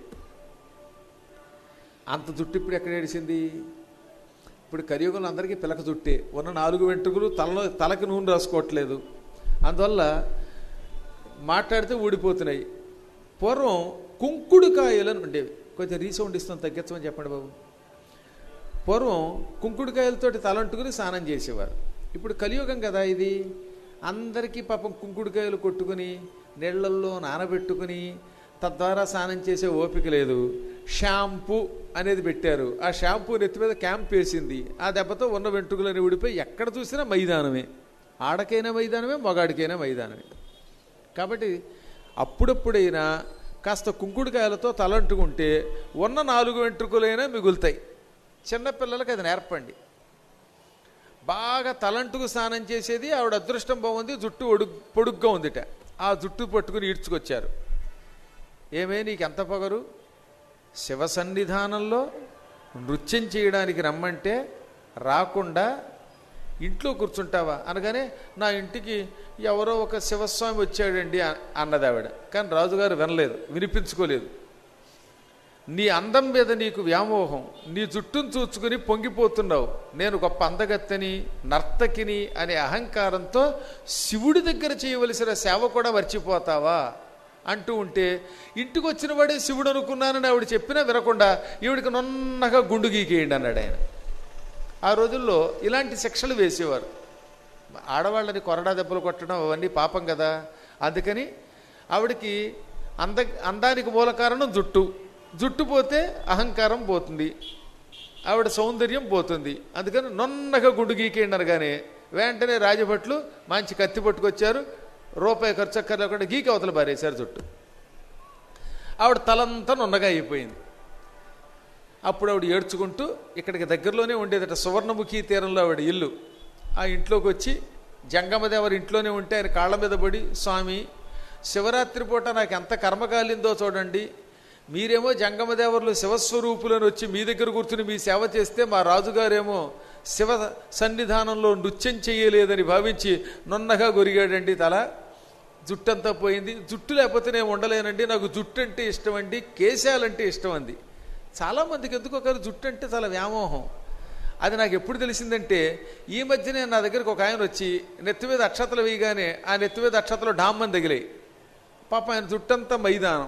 అంత జుట్టు ఇప్పుడు ఎక్కడ ఏడిసింది ఇప్పుడు కలియుగంలో అందరికీ పిలక జుట్టే ఉన్న నాలుగు వెంట్రుకలు తలలో తలకి నూనె రాసుకోవట్లేదు అందువల్ల మాట్లాడితే ఊడిపోతున్నాయి పూర్వం కుంకుడుకాయలను ఉండేవి కొంచెం రీసౌండ్ ఇస్తాం తగ్గించమని చెప్పండి బాబు పూర్వం కుంకుడుకాయలతోటి తలంటుకుని స్నానం చేసేవారు ఇప్పుడు కలియుగం కదా ఇది అందరికీ పాపం కుంకుడుకాయలు కొట్టుకుని నీళ్లల్లో నానబెట్టుకుని తద్వారా స్నానం చేసే ఓపిక లేదు షాంపూ అనేది పెట్టారు ఆ షాంపూ నెత్తి మీద క్యాంప్ వేసింది ఆ దెబ్బతో ఉన్న వెంట్రుకలని ఊడిపోయి ఎక్కడ చూసినా మైదానమే ఆడకైనా మైదానమే మగాడికైనా మైదానమే కాబట్టి అప్పుడప్పుడైనా కాస్త కుంకుడుకాయలతో తలంటుకుంటే ఉన్న నాలుగు వెంట్రుకలైనా మిగులుతాయి చిన్నపిల్లలకి అది నేర్పండి బాగా తలంటుకు స్నానం చేసేది ఆవిడ అదృష్టం బాగుంది జుట్టు ఒడు పొడుగ్గా ఉందిట ఆ జుట్టు పట్టుకుని ఈడ్చుకొచ్చారు ఏమే నీకు ఎంత పొగరు శివ సన్నిధానంలో నృత్యం చేయడానికి రమ్మంటే రాకుండా ఇంట్లో కూర్చుంటావా అనగానే నా ఇంటికి ఎవరో ఒక శివస్వామి వచ్చాడండి అ- అన్నది ఆవిడ కానీ రాజుగారు వినలేదు వినిపించుకోలేదు నీ అందం మీద నీకు వ్యామోహం నీ జుట్టును చూచుకుని పొంగిపోతున్నావు నేను గొప్ప అందగత్తెని నర్తకిని అనే అహంకారంతో శివుడి దగ్గర చేయవలసిన సేవ కూడా మర్చిపోతావా అంటూ ఉంటే ఇంటికి వచ్చిన వాడే శివుడు అనుకున్నానని ఆవిడ చెప్పినా వినకుండా ఈవిడికి నొన్నగా గుండు గీకేయండి అన్నాడు ఆయన ఆ రోజుల్లో ఇలాంటి శిక్షలు వేసేవారు ఆడవాళ్ళని కొరడా దెబ్బలు కొట్టడం అవన్నీ పాపం కదా అందుకని ఆవిడకి అంద అందానికి మూల కారణం జుట్టు జుట్టు పోతే అహంకారం పోతుంది ఆవిడ సౌందర్యం పోతుంది అందుకని నొన్నగా గుండు గీకేయండి అనగానే వెంటనే రాజభట్లు మంచి కత్తి పట్టుకొచ్చారు రూపాయి ఖర్చు అక్కర్లేకుండా గీకి అవతల బారేశారు జుట్టు ఆవిడ తలంతా నున్నగా అయిపోయింది అప్పుడు ఆవిడ ఏడ్చుకుంటూ ఇక్కడికి దగ్గరలోనే ఉండేదట సువర్ణముఖి తీరంలో ఆవిడ ఇల్లు ఆ ఇంట్లోకి వచ్చి జంగమదేవరి ఇంట్లోనే ఉంటే ఆయన కాళ్ళ మీద పడి స్వామి శివరాత్రి పూట నాకు ఎంత కర్మ కాలిందో చూడండి మీరేమో జంగమదేవర్లు శివస్వరూపులను వచ్చి మీ దగ్గర కూర్చుని మీ సేవ చేస్తే మా రాజుగారేమో శివ సన్నిధానంలో నృత్యం చేయలేదని భావించి నున్నగా గొరిగాడండి తల జుట్టంతా పోయింది జుట్టు లేకపోతే నేను ఉండలేనండి నాకు జుట్టు అంటే ఇష్టం అండి కేశాలంటే ఇష్టం అంది చాలామందికి ఎందుకు ఒకరు జుట్టు అంటే చాలా వ్యామోహం అది నాకు ఎప్పుడు తెలిసిందంటే ఈ మధ్యనే నా దగ్గరికి ఒక ఆయన వచ్చి నెత్తి మీద అక్షతలు వేయగానే ఆ నెత్తి మీద అక్షతలు డామ్మని తగిలాయి పాప ఆయన జుట్టంతా మైదానం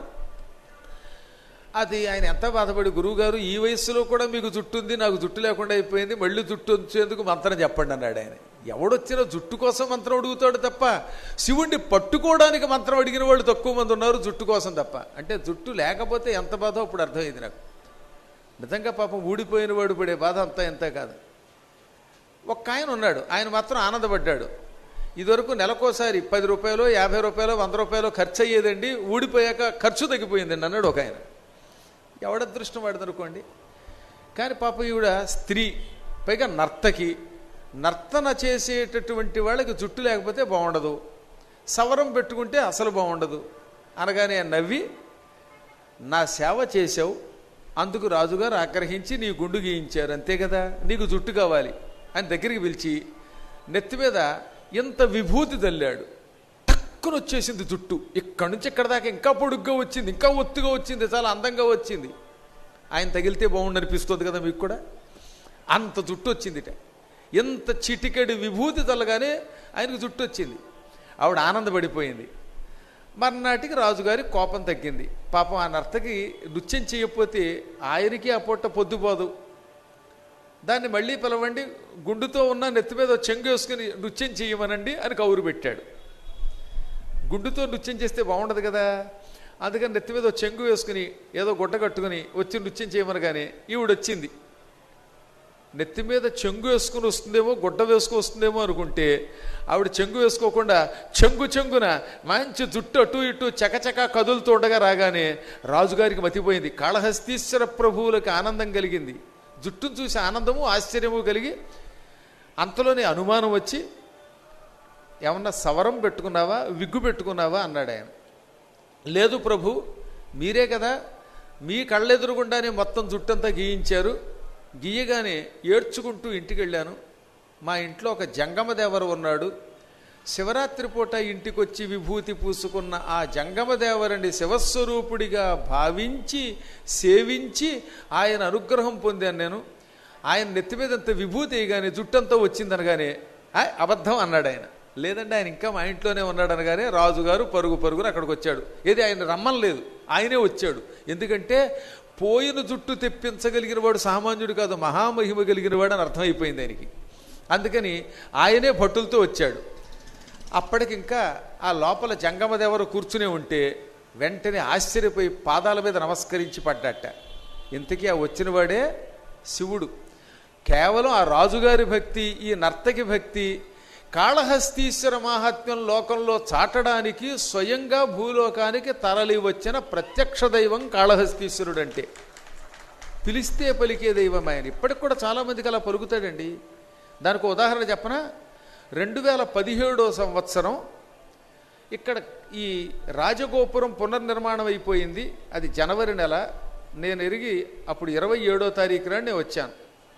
అది ఆయన ఎంత బాధపడి గురువుగారు ఈ వయస్సులో కూడా మీకు జుట్టు ఉంది నాకు జుట్టు లేకుండా అయిపోయింది మళ్ళీ జుట్టు వచ్చేందుకు మంత్రం చెప్పండి అన్నాడు ఆయన ఎవడొచ్చినా జుట్టు కోసం మంత్రం అడుగుతాడు తప్ప శివుణ్ణి పట్టుకోవడానికి మంత్రం అడిగిన వాళ్ళు తక్కువ మంది ఉన్నారు జుట్టు కోసం తప్ప అంటే జుట్టు లేకపోతే ఎంత బాధో ఇప్పుడు అర్థమైంది నాకు నిజంగా పాపం ఊడిపోయిన వాడు పడే బాధ అంతా ఎంత కాదు ఒక్క ఆయన ఉన్నాడు ఆయన మాత్రం ఆనందపడ్డాడు ఇదివరకు నెలకోసారి పది రూపాయలు యాభై రూపాయలు వంద రూపాయలు ఖర్చు అయ్యేదండి ఊడిపోయాక ఖర్చు తగ్గిపోయిందండి అన్నాడు ఒక ఆయన ఎవడదృష్టం వాడదనుకోండి కానీ పాప ఈవిడ స్త్రీ పైగా నర్తకి నర్తన చేసేటటువంటి వాళ్ళకి జుట్టు లేకపోతే బాగుండదు సవరం పెట్టుకుంటే అసలు బాగుండదు అనగానే నవ్వి నా సేవ చేసావు అందుకు రాజుగారు ఆగ్రహించి నీ గుండు గీయించారు అంతే కదా నీకు జుట్టు కావాలి అని దగ్గరికి పిలిచి నెత్తి మీద ఇంత విభూతి తల్లాడు టక్కున వచ్చేసింది జుట్టు ఇక్కడి నుంచి ఇక్కడ దాకా ఇంకా పొడుగ్గా వచ్చింది ఇంకా ఒత్తుగా వచ్చింది చాలా అందంగా వచ్చింది ఆయన తగిలితే బాగుండు అనిపిస్తుంది కదా మీకు కూడా అంత జుట్టు వచ్చిందిట ఎంత చిటికెడి విభూతి తల్లగానే ఆయనకు జుట్టు వచ్చింది ఆవిడ ఆనందపడిపోయింది మర్నాటికి రాజుగారి కోపం తగ్గింది పాపం ఆ నర్తకి నృత్యం చేయకపోతే ఆయనకి ఆ పొట్ట పొద్దుపోదు దాన్ని మళ్ళీ పిలవండి గుండుతో ఉన్న నెత్తి మీద ఓ చెంగు వేసుకుని నృత్యం చేయమనండి అని కౌరు పెట్టాడు గుండుతో నృత్యం చేస్తే బాగుండదు కదా అందుకని నెత్తి మీద ఓ చెంగు వేసుకుని ఏదో గుడ్డ కట్టుకుని వచ్చి నృత్యం చేయమనగానే ఈవిడ వచ్చింది నెత్తి మీద చెంగు వేసుకుని వస్తుందేమో గుడ్డ వేసుకుని వస్తుందేమో అనుకుంటే ఆవిడ చెంగు వేసుకోకుండా చెంగు చెంగున మంచి జుట్టు అటు ఇటు చకచక కదులుతూ ఉండగా రాగానే రాజుగారికి మతిపోయింది కాళహస్తీశ్వర ప్రభువులకు ఆనందం కలిగింది జుట్టును చూసి ఆనందము ఆశ్చర్యము కలిగి అంతలోనే అనుమానం వచ్చి ఏమన్నా సవరం పెట్టుకున్నావా విగ్గు పెట్టుకున్నావా అన్నాడు ఆయన లేదు ప్రభు మీరే కదా మీ కళ్ళెదురుగుండానే మొత్తం జుట్టంతా గీయించారు గీయగానే ఏడ్చుకుంటూ ఇంటికి వెళ్ళాను మా ఇంట్లో ఒక జంగమదేవరు ఉన్నాడు శివరాత్రి పూట ఇంటికొచ్చి విభూతి పూసుకున్న ఆ జంగమదేవరుని శివస్వరూపుడిగా భావించి సేవించి ఆయన అనుగ్రహం పొందాను నేను ఆయన నెత్తి మీద అంత విభూతి వేయగానే జుట్టంతా వచ్చిందనగానే "ఆయ్, అబద్ధం అన్నాడు ఆయన లేదండి ఆయన ఇంకా మా ఇంట్లోనే ఉన్నాడు అనగానే రాజుగారు పరుగు పరుగున అక్కడికి వచ్చాడు ఏది ఆయన రమ్మనలేదు ఆయనే వచ్చాడు ఎందుకంటే పోయిన జుట్టు తెప్పించగలిగిన వాడు సామాన్యుడు కాదు మహామహిమ కలిగిన వాడు అని అర్థమైపోయింది ఆయనకి అందుకని ఆయనే భట్టులతో వచ్చాడు అప్పటికింకా ఆ లోపల జంగమదేవరు కూర్చునే ఉంటే వెంటనే ఆశ్చర్యపోయి పాదాల మీద నమస్కరించి పడ్డట ఇంతకీ ఆ వచ్చినవాడే శివుడు కేవలం ఆ రాజుగారి భక్తి ఈ నర్తకి భక్తి కాళహస్తీశ్వర మాహాత్మ్యం లోకంలో చాటడానికి స్వయంగా భూలోకానికి తరలి వచ్చిన ప్రత్యక్ష దైవం కాళహస్తీశ్వరుడు అంటే పిలిస్తే పలికే దైవం ఆయన ఇప్పటికి కూడా చాలామందికి అలా పలుకుతాడండి దానికి ఒక ఉదాహరణ చెప్పనా రెండు వేల పదిహేడో సంవత్సరం ఇక్కడ ఈ రాజగోపురం పునర్నిర్మాణం అయిపోయింది అది జనవరి నెల నేను ఎరిగి అప్పుడు ఇరవై ఏడో తారీఖు నాడు నేను వచ్చాను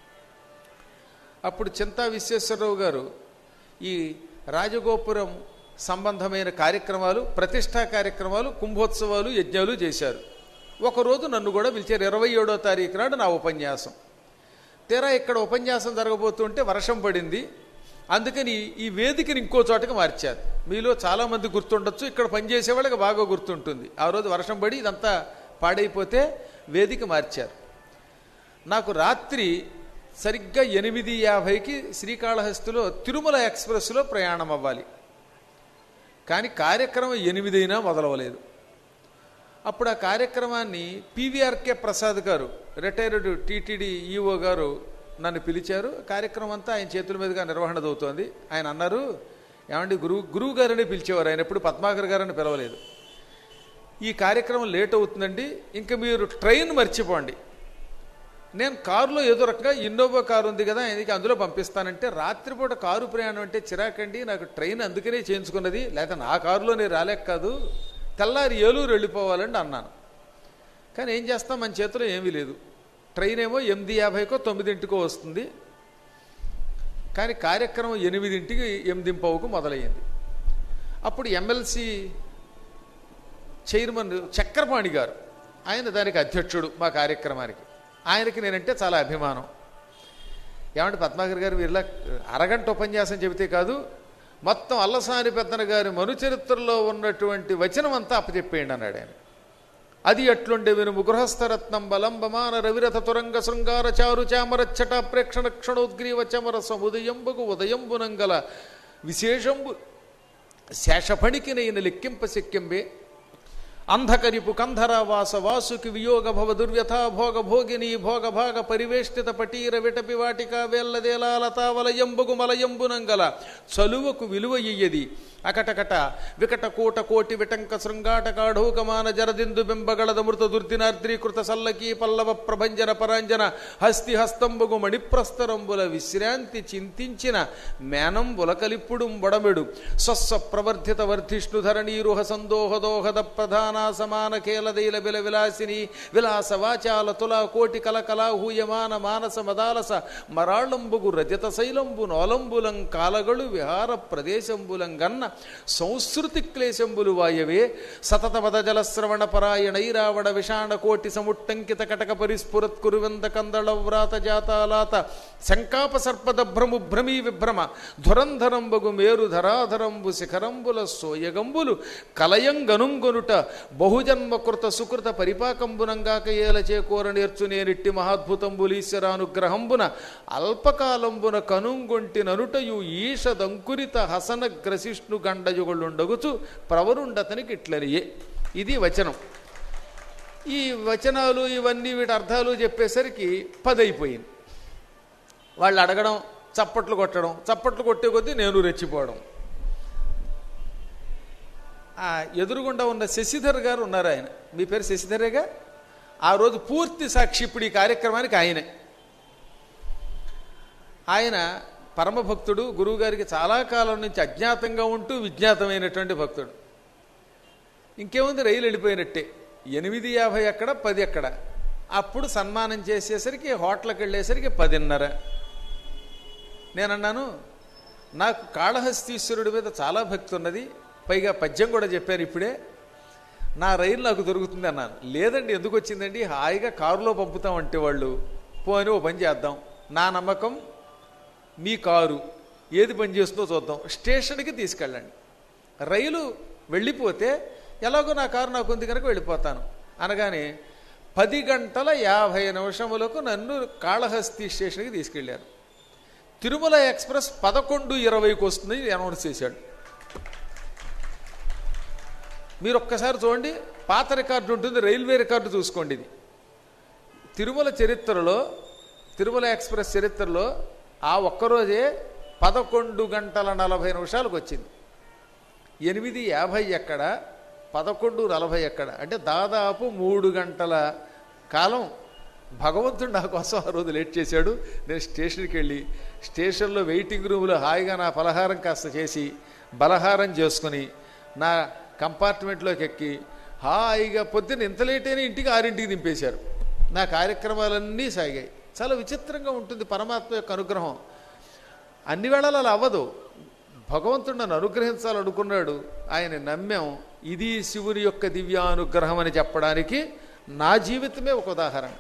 అప్పుడు చింతా విశ్వేశ్వరరావు గారు ఈ రాజగోపురం సంబంధమైన కార్యక్రమాలు ప్రతిష్టా కార్యక్రమాలు కుంభోత్సవాలు యజ్ఞాలు చేశారు ఒకరోజు నన్ను కూడా పిలిచారు ఇరవై ఏడో తారీఖు నాడు నా ఉపన్యాసం తీరా ఇక్కడ ఉపన్యాసం జరగబోతుంటే వర్షం పడింది అందుకని ఈ వేదికని ఇంకో చోటకి మార్చారు మీలో చాలామంది గుర్తుండొచ్చు ఇక్కడ పనిచేసే వాళ్ళకి బాగా గుర్తుంటుంది ఆ రోజు వర్షం పడి ఇదంతా పాడైపోతే వేదిక మార్చారు నాకు రాత్రి సరిగ్గా ఎనిమిది యాభైకి శ్రీకాళహస్తిలో తిరుమల ఎక్స్ప్రెస్లో ప్రయాణం అవ్వాలి కానీ కార్యక్రమం ఎనిమిదైనా మొదలవలేదు అప్పుడు ఆ కార్యక్రమాన్ని పీవీఆర్కే ప్రసాద్ గారు రిటైర్డ్ టీటీడీ ఈఓ గారు నన్ను పిలిచారు కార్యక్రమం అంతా ఆయన చేతుల మీదుగా నిర్వహణ అవుతోంది ఆయన అన్నారు ఏమండి గురువు గురువు గారని పిలిచేవారు ఆయన ఎప్పుడు పద్మాకర్ గారని పిలవలేదు ఈ కార్యక్రమం లేట్ అవుతుందండి ఇంకా మీరు ట్రైన్ మర్చిపోండి నేను కారులో ఏదో రకంగా ఇన్నోవా కారు ఉంది కదా ఆయనకి అందులో పంపిస్తానంటే రాత్రిపూట కారు ప్రయాణం అంటే చిరాకండి నాకు ట్రైన్ అందుకనే చేయించుకున్నది లేకపోతే నా కారులో నేను రాలేక కాదు తెల్లారి ఏలూరు వెళ్ళిపోవాలండి అన్నాను కానీ ఏం చేస్తాం మన చేతిలో ఏమీ లేదు ట్రైన్ ఏమో ఎనిమిది యాభైకో తొమ్మిదింటికో వస్తుంది కానీ కార్యక్రమం ఎనిమిదింటికి ఎనిమిదింపవుకు మొదలయ్యింది అప్పుడు ఎమ్మెల్సీ చైర్మన్ చక్రపాణి గారు ఆయన దానికి అధ్యక్షుడు మా కార్యక్రమానికి ఆయనకి నేనంటే చాలా అభిమానం ఏమంటే పద్మాకర్ గారు వీరిలా అరగంట ఉపన్యాసం చెబితే కాదు మొత్తం అల్లసాని పెద్దన గారి మనుచరిత్రలో ఉన్నటువంటి వచనం అంతా అప్పచెప్పేయండి అన్నాడు ఆయన అది అట్లుండే వినుము గృహస్థరత్నం బలంబమాన రవిరథ తురంగ శృంగార చారు చామర చట ప్రేక్షణ క్షణోద్గ్రీవ చమర సముదయంబుకు ఉదయంబునంగల విశేషంబు శేషఫణికి నేను లెక్కింప శక్యంబే అంధకరిపు కంధర వాస వాసుకి వియోగ భవ దుర్వ్యథా భోగ భోగిని భోగ భాగ పరివేష్టిత పటీర విటపి వాటిక వేల్లదేలాలతావలయంబుగు మలయంబునంగల చలువకు విలువ ఇయ్యది అకటకట వికట కూట కోటి విటంక శృంగాటకాఢౌకమాన జరదిందు బింబగళద మృత దుర్దినార్ద్రీకృత సల్లకీ పల్లవ ప్రభంజన పరాంజన హస్తి హస్తంబుగు మణిప్రస్తరంబుల విశ్రాంతి చింతించిన మేనంబుల కలిప్పుడు బొడమెడు స్వస్వ ప్రవర్ధిత వర్ధిష్ణు ధరణీరుహ సందోహదోహద ప్రధాన సమాన కేలదైల విల విలాసిని విలాస వాచాల తుల కోటి కలకల హూయమాన మానస మదాలస మరాళంబుగు రజత శైలంబు నోలంబులం కాలగడు విహార ప్రదేశంబులం గన్న సంస్కృతి క్లేశంబులు వాయవే సతత మద జలశ్రవణ పరాయణైరావణ విషాణ కోటి సముట్టంకిత కటక పరిస్ఫురత్ కురువంద కందళ వ్రాత జాతాలాత శంకాప సర్పదభ్రము భ్రమీ విభ్రమ ధురంధరంబగు మేరు ధరాధరంబు శిఖరంబుల సోయగంబులు కలయంగనుంగొనుట బహుజన్మ కృత సుకృత పరిపాకంబునంగాక ఏల చేకూర నేర్చు నేనిట్టి మహాద్భుతంబులీశ్వరానుగ్రహంబున అల్పకాలంబున కనుంగొంటి ననుటయు ఈషదంకురిత హసన గ్రసిష్ణు గండయుగుళ్ళుండగుచు ప్రవరుండతనికి ఇట్లనియే ఇది వచనం ఈ వచనాలు ఇవన్నీ వీటి అర్థాలు చెప్పేసరికి పది అయిపోయింది వాళ్ళు అడగడం చప్పట్లు కొట్టడం చప్పట్లు కొట్టే కొద్దీ నేను రెచ్చిపోవడం ఆ ఎదురుగుండా ఉన్న శశిధర్ గారు ఉన్నారు ఆయన మీ పేరు శశిధరేగా ఆ రోజు పూర్తి సాక్షి ఇప్పుడు ఈ కార్యక్రమానికి ఆయనే ఆయన పరమభక్తుడు గురువుగారికి చాలా కాలం నుంచి అజ్ఞాతంగా ఉంటూ విజ్ఞాతమైనటువంటి భక్తుడు ఇంకేముంది రైలు వెళ్ళిపోయినట్టే ఎనిమిది యాభై ఎక్కడ పది ఎక్కడ అప్పుడు సన్మానం చేసేసరికి హోటల్కి వెళ్ళేసరికి పదిన్నర నేనన్నాను నాకు కాళహస్తీశ్వరుడి మీద చాలా భక్తి ఉన్నది పైగా పద్యం కూడా చెప్పారు ఇప్పుడే నా రైలు నాకు దొరుకుతుంది అన్నాను లేదండి ఎందుకు వచ్చిందండి హాయిగా కారులో పంపుతామంటే వాళ్ళు పోని ఓ పని చేద్దాం నా నమ్మకం మీ కారు ఏది పని చేస్తుందో చూద్దాం స్టేషన్కి తీసుకెళ్ళండి రైలు వెళ్ళిపోతే ఎలాగో నా కారు నాకు ఉంది కనుక వెళ్ళిపోతాను అనగానే పది గంటల యాభై నిమిషములకు నన్ను కాళహస్తి స్టేషన్కి తీసుకెళ్లారు తిరుమల ఎక్స్ప్రెస్ పదకొండు ఇరవైకి వస్తుంది అనౌన్స్ చేశాడు మీరు ఒక్కసారి చూడండి పాత రికార్డు ఉంటుంది రైల్వే రికార్డు చూసుకోండి ఇది తిరుమల చరిత్రలో తిరుమల ఎక్స్ప్రెస్ చరిత్రలో ఆ ఒక్కరోజే పదకొండు గంటల నలభై నిమిషాలకు వచ్చింది ఎనిమిది యాభై ఎక్కడ పదకొండు నలభై ఎక్కడ అంటే దాదాపు మూడు గంటల కాలం భగవంతుడు నా కోసం ఆ రోజు లేట్ చేశాడు నేను స్టేషన్కి వెళ్ళి స్టేషన్లో వెయిటింగ్ రూమ్లో హాయిగా నా పలహారం కాస్త చేసి బలహారం చేసుకుని నా కంపార్ట్మెంట్లోకి ఎక్కి హాయిగా పొద్దున్న ఇంత లేట్ అయినా ఇంటికి ఆరింటికి దింపేశారు నా కార్యక్రమాలన్నీ సాగాయి చాలా విచిత్రంగా ఉంటుంది పరమాత్మ యొక్క అనుగ్రహం అన్ని వేళలు అలా అవ్వదు భగవంతుడు నన్ను అనుగ్రహించాలనుకున్నాడు ఆయన నమ్మాం ఇది శివుని యొక్క దివ్యానుగ్రహం అని చెప్పడానికి నా జీవితమే ఒక ఉదాహరణ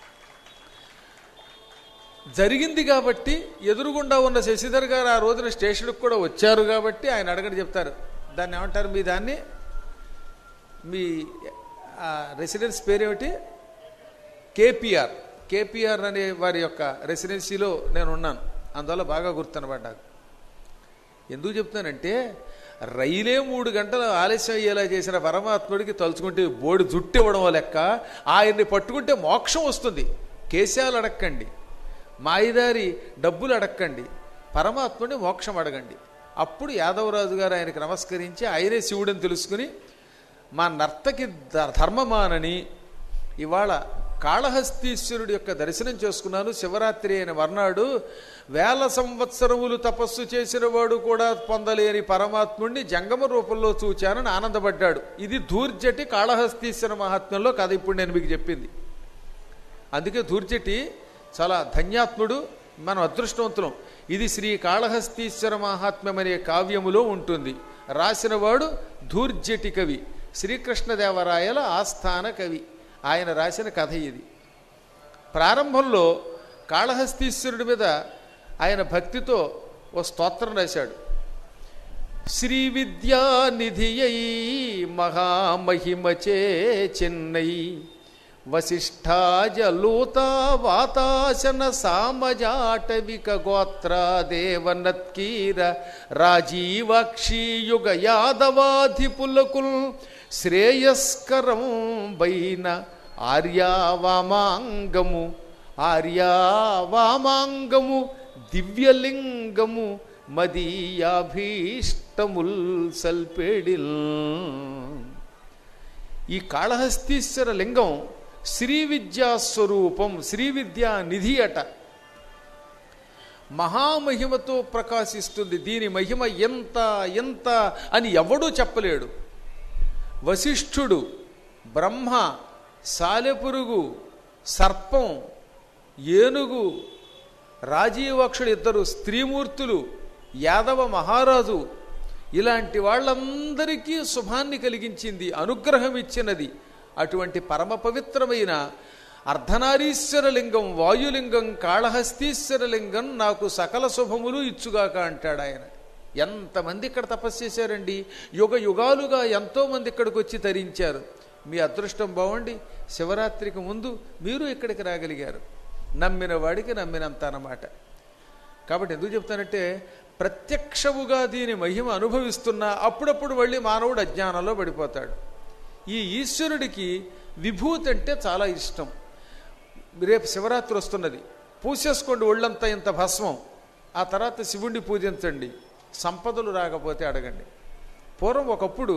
జరిగింది కాబట్టి ఎదురుగుండా ఉన్న శశిధర్ గారు ఆ రోజున స్టేషన్కి కూడా వచ్చారు కాబట్టి ఆయన అడగని చెప్తారు దాన్ని ఏమంటారు మీ దాన్ని మీ రెసిడెన్స్ పేరేమిటి కేపీఆర్ కేపీఆర్ అనే వారి యొక్క రెసిడెన్సీలో నేను ఉన్నాను అందువల్ల బాగా గుర్తునబడ్డాను ఎందుకు చెప్తానంటే రైలే మూడు గంటలు ఆలస్యం అయ్యేలా చేసిన పరమాత్ముడికి తలుచుకుంటే బోడి జుట్టు ఇవ్వడం లెక్క ఆయన్ని పట్టుకుంటే మోక్షం వస్తుంది కేశాలు అడక్కండి మాయిదారి డబ్బులు అడక్కండి పరమాత్ముడిని మోక్షం అడగండి అప్పుడు యాదవరాజు గారు ఆయనకి నమస్కరించి ఆయనే శివుడని తెలుసుకుని మా నర్తకి ధ- ధర్మమానని ఇవాళ కాళహస్తీశ్వరుడి యొక్క దర్శనం చేసుకున్నాను శివరాత్రి అయిన మర్నాడు వేల సంవత్సరములు తపస్సు చేసిన వాడు కూడా పొందలేని పరమాత్ముడిని జంగమ రూపంలో చూచానని ఆనందపడ్డాడు ఇది ధూర్జటి కాళహస్తీశ్వర మహాత్మ్యంలో కథ ఇప్పుడు నేను మీకు చెప్పింది అందుకే ధూర్జటి చాలా ధన్యాత్ముడు మనం అదృష్టవంతులం ఇది శ్రీ కాళహస్తీశ్వర మహాత్మ్యం అనే కావ్యములో ఉంటుంది రాసినవాడు ధూర్జటి కవి శ్రీకృష్ణదేవరాయల ఆస్థాన కవి ఆయన రాసిన కథ ఇది ప్రారంభంలో కాళహస్తీశ్వరుడి మీద ఆయన భక్తితో ఓ స్తోత్రం రాశాడు శ్రీ విద్యానిధియై మహామహిమచే చెన్నై వశిష్ఠాజలూత వాతాశన సామజాటవిక గోత్రాదేవనత్కీర రాజీవాక్షీయుగ యాదవాధిపులకుల్ శ్రేయస్కరం వైన ఆర్యావామాంగము ఆర్యావామాంగము దివ్యలింగము మదీయాభీష్టముల్ సల్పేడిల్ ఈ కాళహస్తీశ్వర లింగం శ్రీ విద్యా స్వరూపం శ్రీ విద్యా నిధి అట మహామహిమతో ప్రకాశిస్తుంది దీని మహిమ ఎంత ఎంత అని ఎవడూ చెప్పలేడు వశిష్ఠుడు బ్రహ్మ సాలెపురుగు సర్పం ఏనుగు రాజీవక్షుడు ఇద్దరు స్త్రీమూర్తులు యాదవ మహారాజు ఇలాంటి వాళ్ళందరికీ శుభాన్ని కలిగించింది అనుగ్రహం ఇచ్చినది అటువంటి పరమ పవిత్రమైన అర్ధనారీశ్వర లింగం వాయులింగం కాళహస్తీశ్వర లింగం నాకు సకల శుభములు ఇచ్చుగాక అంటాడు ఆయన ఎంతమంది ఇక్కడ తపస్సు చేశారండి యుగ యుగాలుగా ఎంతోమంది ఇక్కడికి వచ్చి తరించారు మీ అదృష్టం బాగుండి శివరాత్రికి ముందు మీరు ఇక్కడికి రాగలిగారు నమ్మిన వాడికి నమ్మినంత అన్నమాట కాబట్టి ఎందుకు చెప్తానంటే ప్రత్యక్షముగా దీని మహిమ అనుభవిస్తున్నా అప్పుడప్పుడు మళ్ళీ మానవుడు అజ్ఞానంలో పడిపోతాడు ఈ ఈశ్వరుడికి విభూతి అంటే చాలా ఇష్టం రేపు శివరాత్రి వస్తున్నది పూసేసుకోండి ఒళ్ళంతా ఇంత భస్మం ఆ తర్వాత శివుణ్ణి పూజించండి సంపదలు రాకపోతే అడగండి పూర్వం ఒకప్పుడు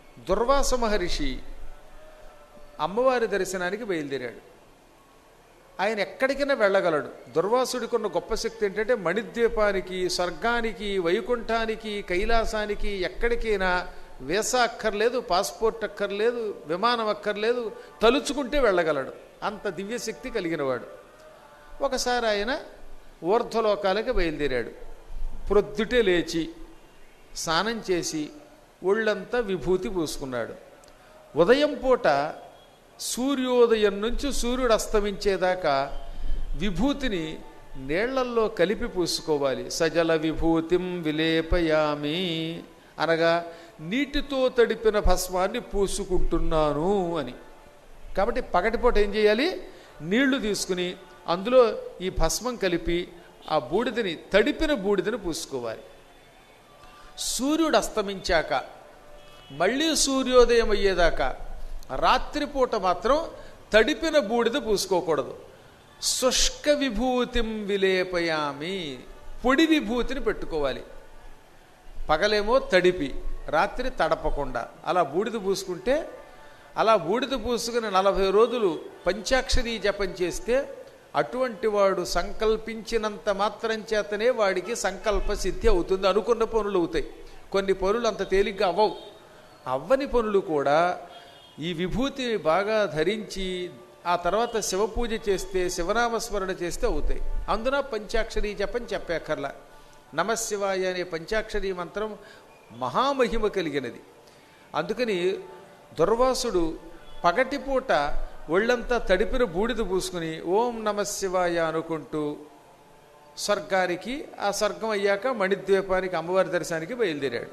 దుర్వాస మహర్షి అమ్మవారి దర్శనానికి బయలుదేరాడు ఆయన ఎక్కడికైనా వెళ్ళగలడు దుర్వాసుడికి ఉన్న గొప్ప శక్తి ఏంటంటే మణిద్వీపానికి స్వర్గానికి వైకుంఠానికి కైలాసానికి ఎక్కడికైనా వీసా అక్కర్లేదు పాస్పోర్ట్ అక్కర్లేదు విమానం అక్కర్లేదు తలుచుకుంటే వెళ్ళగలడు అంత దివ్యశక్తి కలిగినవాడు ఒకసారి ఆయన ఊర్ధ్వలోకాలకి బయలుదేరాడు ప్రొద్దుటే లేచి స్నానం చేసి ఒళ్ళంతా విభూతి పూసుకున్నాడు ఉదయం పూట సూర్యోదయం నుంచి సూర్యుడు అస్తమించేదాకా విభూతిని నీళ్లల్లో కలిపి పూసుకోవాలి సజల విభూతిం విలేపయామి అనగా నీటితో తడిపిన భస్మాన్ని పూసుకుంటున్నాను అని కాబట్టి పగటిపూట ఏం చేయాలి నీళ్లు తీసుకుని అందులో ఈ భస్మం కలిపి ఆ బూడిదని తడిపిన బూడిదని పూసుకోవాలి సూర్యుడు అస్తమించాక మళ్ళీ సూర్యోదయం అయ్యేదాకా రాత్రిపూట మాత్రం తడిపిన బూడిద పూసుకోకూడదు శుష్క విభూతిం విలేపయామి పొడి విభూతిని పెట్టుకోవాలి పగలేమో తడిపి రాత్రి తడపకుండా అలా బూడిద పూసుకుంటే అలా బూడిద పూసుకుని నలభై రోజులు పంచాక్షరీ జపం చేస్తే అటువంటి వాడు సంకల్పించినంత మాత్రం చేతనే వాడికి సంకల్ప సిద్ధి అవుతుంది అనుకున్న పనులు అవుతాయి కొన్ని పనులు అంత తేలిగ్గా అవ్వవు అవ్వని పనులు కూడా ఈ విభూతి బాగా ధరించి ఆ తర్వాత శివ పూజ చేస్తే శివనామస్మరణ చేస్తే అవుతాయి అందున పంచాక్షరీ జపం చెప్పేక్కర్లా నమశివాయ అనే పంచాక్షరీ మంత్రం మహామహిమ కలిగినది అందుకని దుర్వాసుడు పగటిపూట ఒళ్ళంతా తడిపిన బూడిద పూసుకుని ఓం నమశివాయ అనుకుంటూ స్వర్గానికి ఆ స్వర్గం అయ్యాక మణిద్వీపానికి అమ్మవారి దర్శనానికి బయలుదేరాడు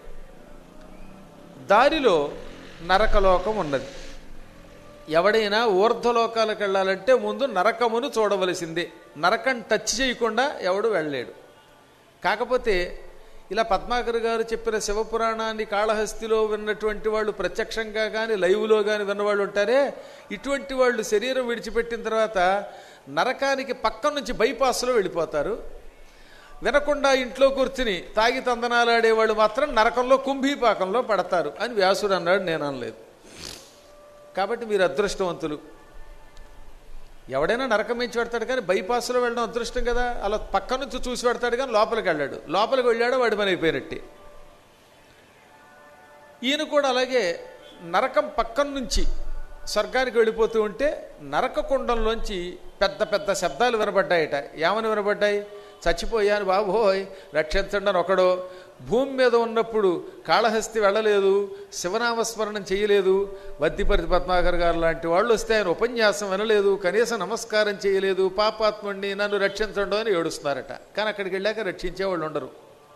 దారిలో నరకలోకం ఉన్నది ఎవడైనా ఊర్ధ్వలోకాలకు వెళ్ళాలంటే ముందు నరకమును చూడవలసిందే నరకం టచ్ చేయకుండా ఎవడు వెళ్ళలేడు కాకపోతే ఇలా పద్మాకర్ గారు చెప్పిన శివపురాణాన్ని కాళహస్తిలో విన్నటువంటి వాళ్ళు ప్రత్యక్షంగా కానీ లైవ్లో కానీ విన్నవాళ్ళు ఉంటారే ఇటువంటి వాళ్ళు శరీరం విడిచిపెట్టిన తర్వాత నరకానికి పక్క నుంచి బైపాస్లో వెళ్ళిపోతారు వినకుండా ఇంట్లో కూర్చుని తాగి తందనాలాడేవాళ్ళు మాత్రం నరకంలో కుంభీపాకంలో పడతారు అని వ్యాసుడు అన్నాడు నేను అనలేదు కాబట్టి మీరు అదృష్టవంతులు ఎవడైనా నరకం మించి పెడతాడు కానీ బైపాస్లో వెళ్ళడం అదృష్టం కదా అలా పక్క నుంచి చూసి పెడతాడు కానీ లోపలికి వెళ్ళాడు లోపలికి వెళ్ళాడు వాడి పని అయిపోయినట్టే ఈయన కూడా అలాగే నరకం పక్కన నుంచి స్వర్గానికి వెళ్ళిపోతూ ఉంటే నరక కుండంలోంచి పెద్ద పెద్ద శబ్దాలు వినబడ్డాయట ఏమని వినబడ్డాయి చచ్చిపోయాను బాబోయ్ రక్షించండి అని ఒకడో భూమి మీద ఉన్నప్పుడు కాళహస్తి వెళ్ళలేదు శివనామస్మరణం చేయలేదు వద్దిపరితి పద్మాకర్ గారు లాంటి వాళ్ళు వస్తే ఆయన ఉపన్యాసం వినలేదు కనీసం నమస్కారం చేయలేదు పాపాత్ముడిని నన్ను రక్షించండు అని ఏడుస్తున్నారట కానీ అక్కడికి వెళ్ళాక రక్షించేవాళ్ళు ఉండరు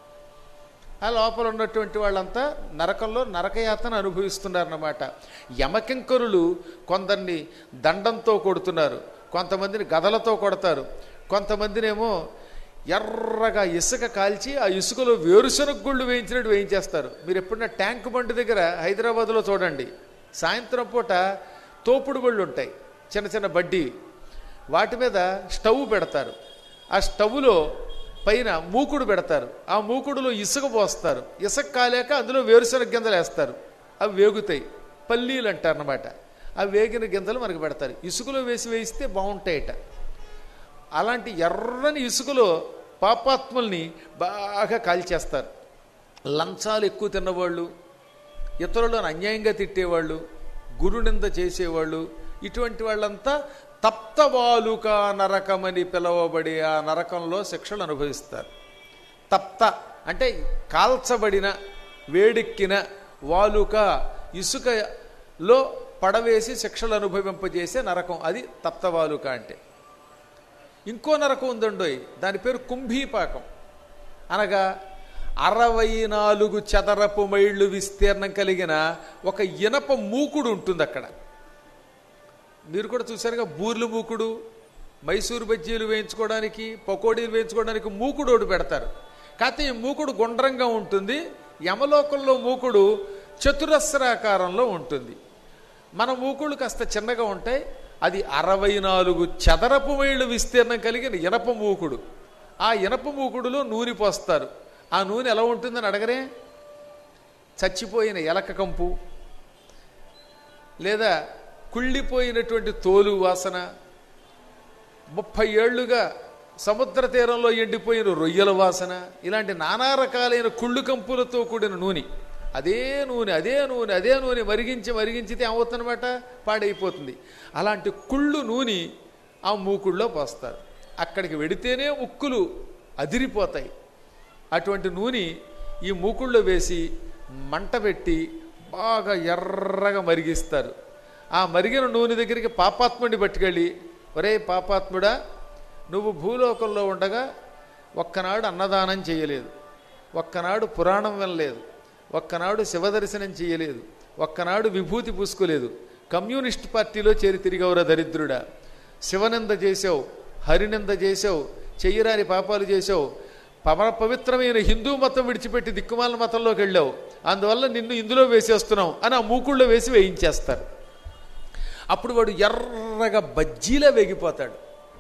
ఆ లోపల ఉన్నటువంటి వాళ్ళంతా నరకంలో నరకయాతన అనుభవిస్తున్నారన్నమాట యమకింకరులు కొందరిని దండంతో కొడుతున్నారు కొంతమందిని గదలతో కొడతారు కొంతమందినేమో ఎర్రగా ఇసుక కాల్చి ఆ ఇసుకలో వేరుశనగ గుళ్ళు వేయించినట్టు వేయించేస్తారు మీరు ఎప్పుడన్నా ట్యాంక్ బండి దగ్గర హైదరాబాద్లో చూడండి సాయంత్రం పూట తోపుడు బళ్ళు ఉంటాయి చిన్న చిన్న బడ్డీ వాటి మీద స్టవ్ పెడతారు ఆ స్టవ్లో పైన మూకుడు పెడతారు ఆ మూకుడులో ఇసుక పోస్తారు ఇసుక కాలేక అందులో వేరుశనగ గింజలు వేస్తారు అవి వేగుతాయి పల్లీలు అంటారనమాట ఆ వేగిన గింజలు మనకు పెడతారు ఇసుకలో వేసి వేయిస్తే బాగుంటాయట అలాంటి ఎర్రని ఇసుకలో పాపాత్ముల్ని బాగా కాల్చేస్తారు లంచాలు ఎక్కువ తిన్నవాళ్ళు ఇతరులను అన్యాయంగా తిట్టేవాళ్ళు గురునింద చేసేవాళ్ళు ఇటువంటి వాళ్ళంతా తప్తవాలుక నరకమని పిలువబడి ఆ నరకంలో శిక్షలు అనుభవిస్తారు తప్త అంటే కాల్చబడిన వేడెక్కిన వాలుక ఇసుకలో పడవేసి శిక్షలు అనుభవింపజేసే నరకం అది తప్తవాలుక అంటే ఇంకో నరకం ఉందండోయ్ దాని పేరు కుంభీపాకం అనగా అరవై నాలుగు చదరపు మైళ్ళు విస్తీర్ణం కలిగిన ఒక ఇనప మూకుడు ఉంటుంది అక్కడ మీరు కూడా చూసారుగా బూర్లు మూకుడు మైసూరు బజ్జీలు వేయించుకోవడానికి పకోడీలు వేయించుకోవడానికి మూకుడు ఒకటి పెడతారు కాకపోతే ఈ మూకుడు గుండ్రంగా ఉంటుంది యమలోకంలో మూకుడు చతురస్రాకారంలో ఉంటుంది మన మూకుళ్ళు కాస్త చిన్నగా ఉంటాయి అది అరవై నాలుగు చదరపు మైళ్ళు విస్తీర్ణం కలిగిన ఇనప మూకుడు ఆ ఇనప మూకుడులో నూనె పోస్తారు ఆ నూనె ఎలా ఉంటుందని అడగరే చచ్చిపోయిన ఎలక కంపు లేదా కుళ్ళిపోయినటువంటి తోలు వాసన ముప్పై ఏళ్లుగా సముద్ర తీరంలో ఎండిపోయిన రొయ్యల వాసన ఇలాంటి నానా రకాలైన కుళ్ళు కంపులతో కూడిన నూనె అదే నూనె అదే నూనె అదే నూనె మరిగించి మరిగించితే ఏమవుతుందన్నమాట పాడైపోతుంది అలాంటి కుళ్ళు నూనె ఆ మూకుళ్ళలో పోస్తారు అక్కడికి వెడితేనే ఉక్కులు అదిరిపోతాయి అటువంటి నూనె ఈ మూకుళ్ళో వేసి మంట పెట్టి బాగా ఎర్రగా మరిగిస్తారు ఆ మరిగిన నూనె దగ్గరికి పాపాత్ముడిని పట్టుకెళ్ళి ఒరే పాపాత్ముడా నువ్వు భూలోకంలో ఉండగా ఒక్కనాడు అన్నదానం చేయలేదు ఒక్కనాడు పురాణం వినలేదు ఒక్కనాడు శివదర్శనం చేయలేదు ఒక్కనాడు విభూతి పూసుకోలేదు కమ్యూనిస్ట్ పార్టీలో చేరి తిరిగవరా దరిద్రుడా శివనింద చేసావు హరినింద చేసావు చెయ్యరాని పాపాలు చేసావు పవ పవిత్రమైన హిందూ మతం విడిచిపెట్టి దిక్కుమాల మతంలోకి వెళ్ళావు అందువల్ల నిన్ను ఇందులో వేసేస్తున్నావు అని ఆ మూకుళ్ళో వేసి వేయించేస్తారు అప్పుడు వాడు ఎర్రగా బజ్జీలా వేగిపోతాడు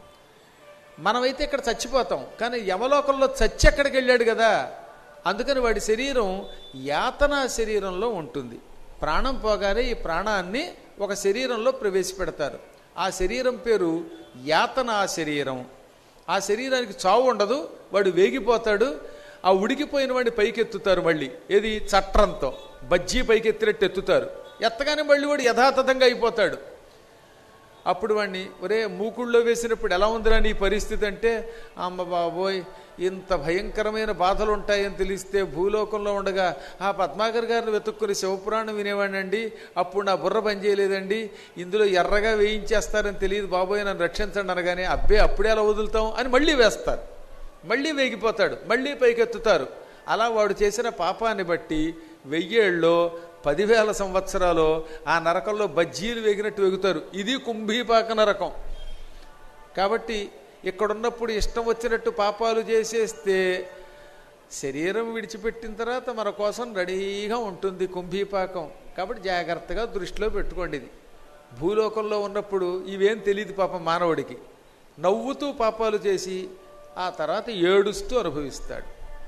మనమైతే ఇక్కడ చచ్చిపోతాం కానీ యమలోకంలో చచ్చి ఎక్కడికి వెళ్ళాడు కదా అందుకని వాడి శరీరం యాతనా శరీరంలో ఉంటుంది ప్రాణం పోగానే ఈ ప్రాణాన్ని ఒక శరీరంలో ప్రవేశపెడతారు ఆ శరీరం పేరు యాతనా శరీరం ఆ శరీరానికి చావు ఉండదు వాడు వేగిపోతాడు ఆ ఉడికిపోయిన వాడిని పైకెత్తుతారు మళ్ళీ ఏది చట్రంతో బజ్జీ పైకెత్తినట్టు ఎత్తుతారు ఎత్తగానే మళ్ళీ వాడు యథాతథంగా అయిపోతాడు అప్పుడు వాడిని ఒరే మూకుళ్ళో వేసినప్పుడు ఎలా ఉందిరా నీ పరిస్థితి అంటే అమ్మ బాబోయ్ ఇంత భయంకరమైన బాధలు ఉంటాయని తెలిస్తే భూలోకంలో ఉండగా ఆ పద్మాకర్ గారిని వెతుక్కుని శివపురాణం వినేవాడినండి అప్పుడు నా బుర్ర పనిచేయలేదండి ఇందులో ఎర్రగా వేయించేస్తారని తెలియదు బాబోయ్ నన్ను రక్షించండి అనగానే అబ్బే అప్పుడే అలా వదులుతాం అని మళ్ళీ వేస్తారు మళ్ళీ వేగిపోతాడు మళ్ళీ పైకెత్తుతారు అలా వాడు చేసిన పాపాన్ని బట్టి వెయ్యేళ్ళలో పదివేల సంవత్సరాలు ఆ నరకంలో బజ్జీలు వేగినట్టు వేగుతారు ఇది కుంభీపాక నరకం కాబట్టి ఇక్కడున్నప్పుడు ఇష్టం వచ్చినట్టు పాపాలు చేసేస్తే శరీరం విడిచిపెట్టిన తర్వాత మన కోసం రెడీగా ఉంటుంది కుంభీపాకం కాబట్టి జాగ్రత్తగా దృష్టిలో పెట్టుకోండి ఇది భూలోకంలో ఉన్నప్పుడు ఇవేం తెలియదు పాపం మానవుడికి నవ్వుతూ పాపాలు చేసి ఆ తర్వాత ఏడుస్తూ అనుభవిస్తాడు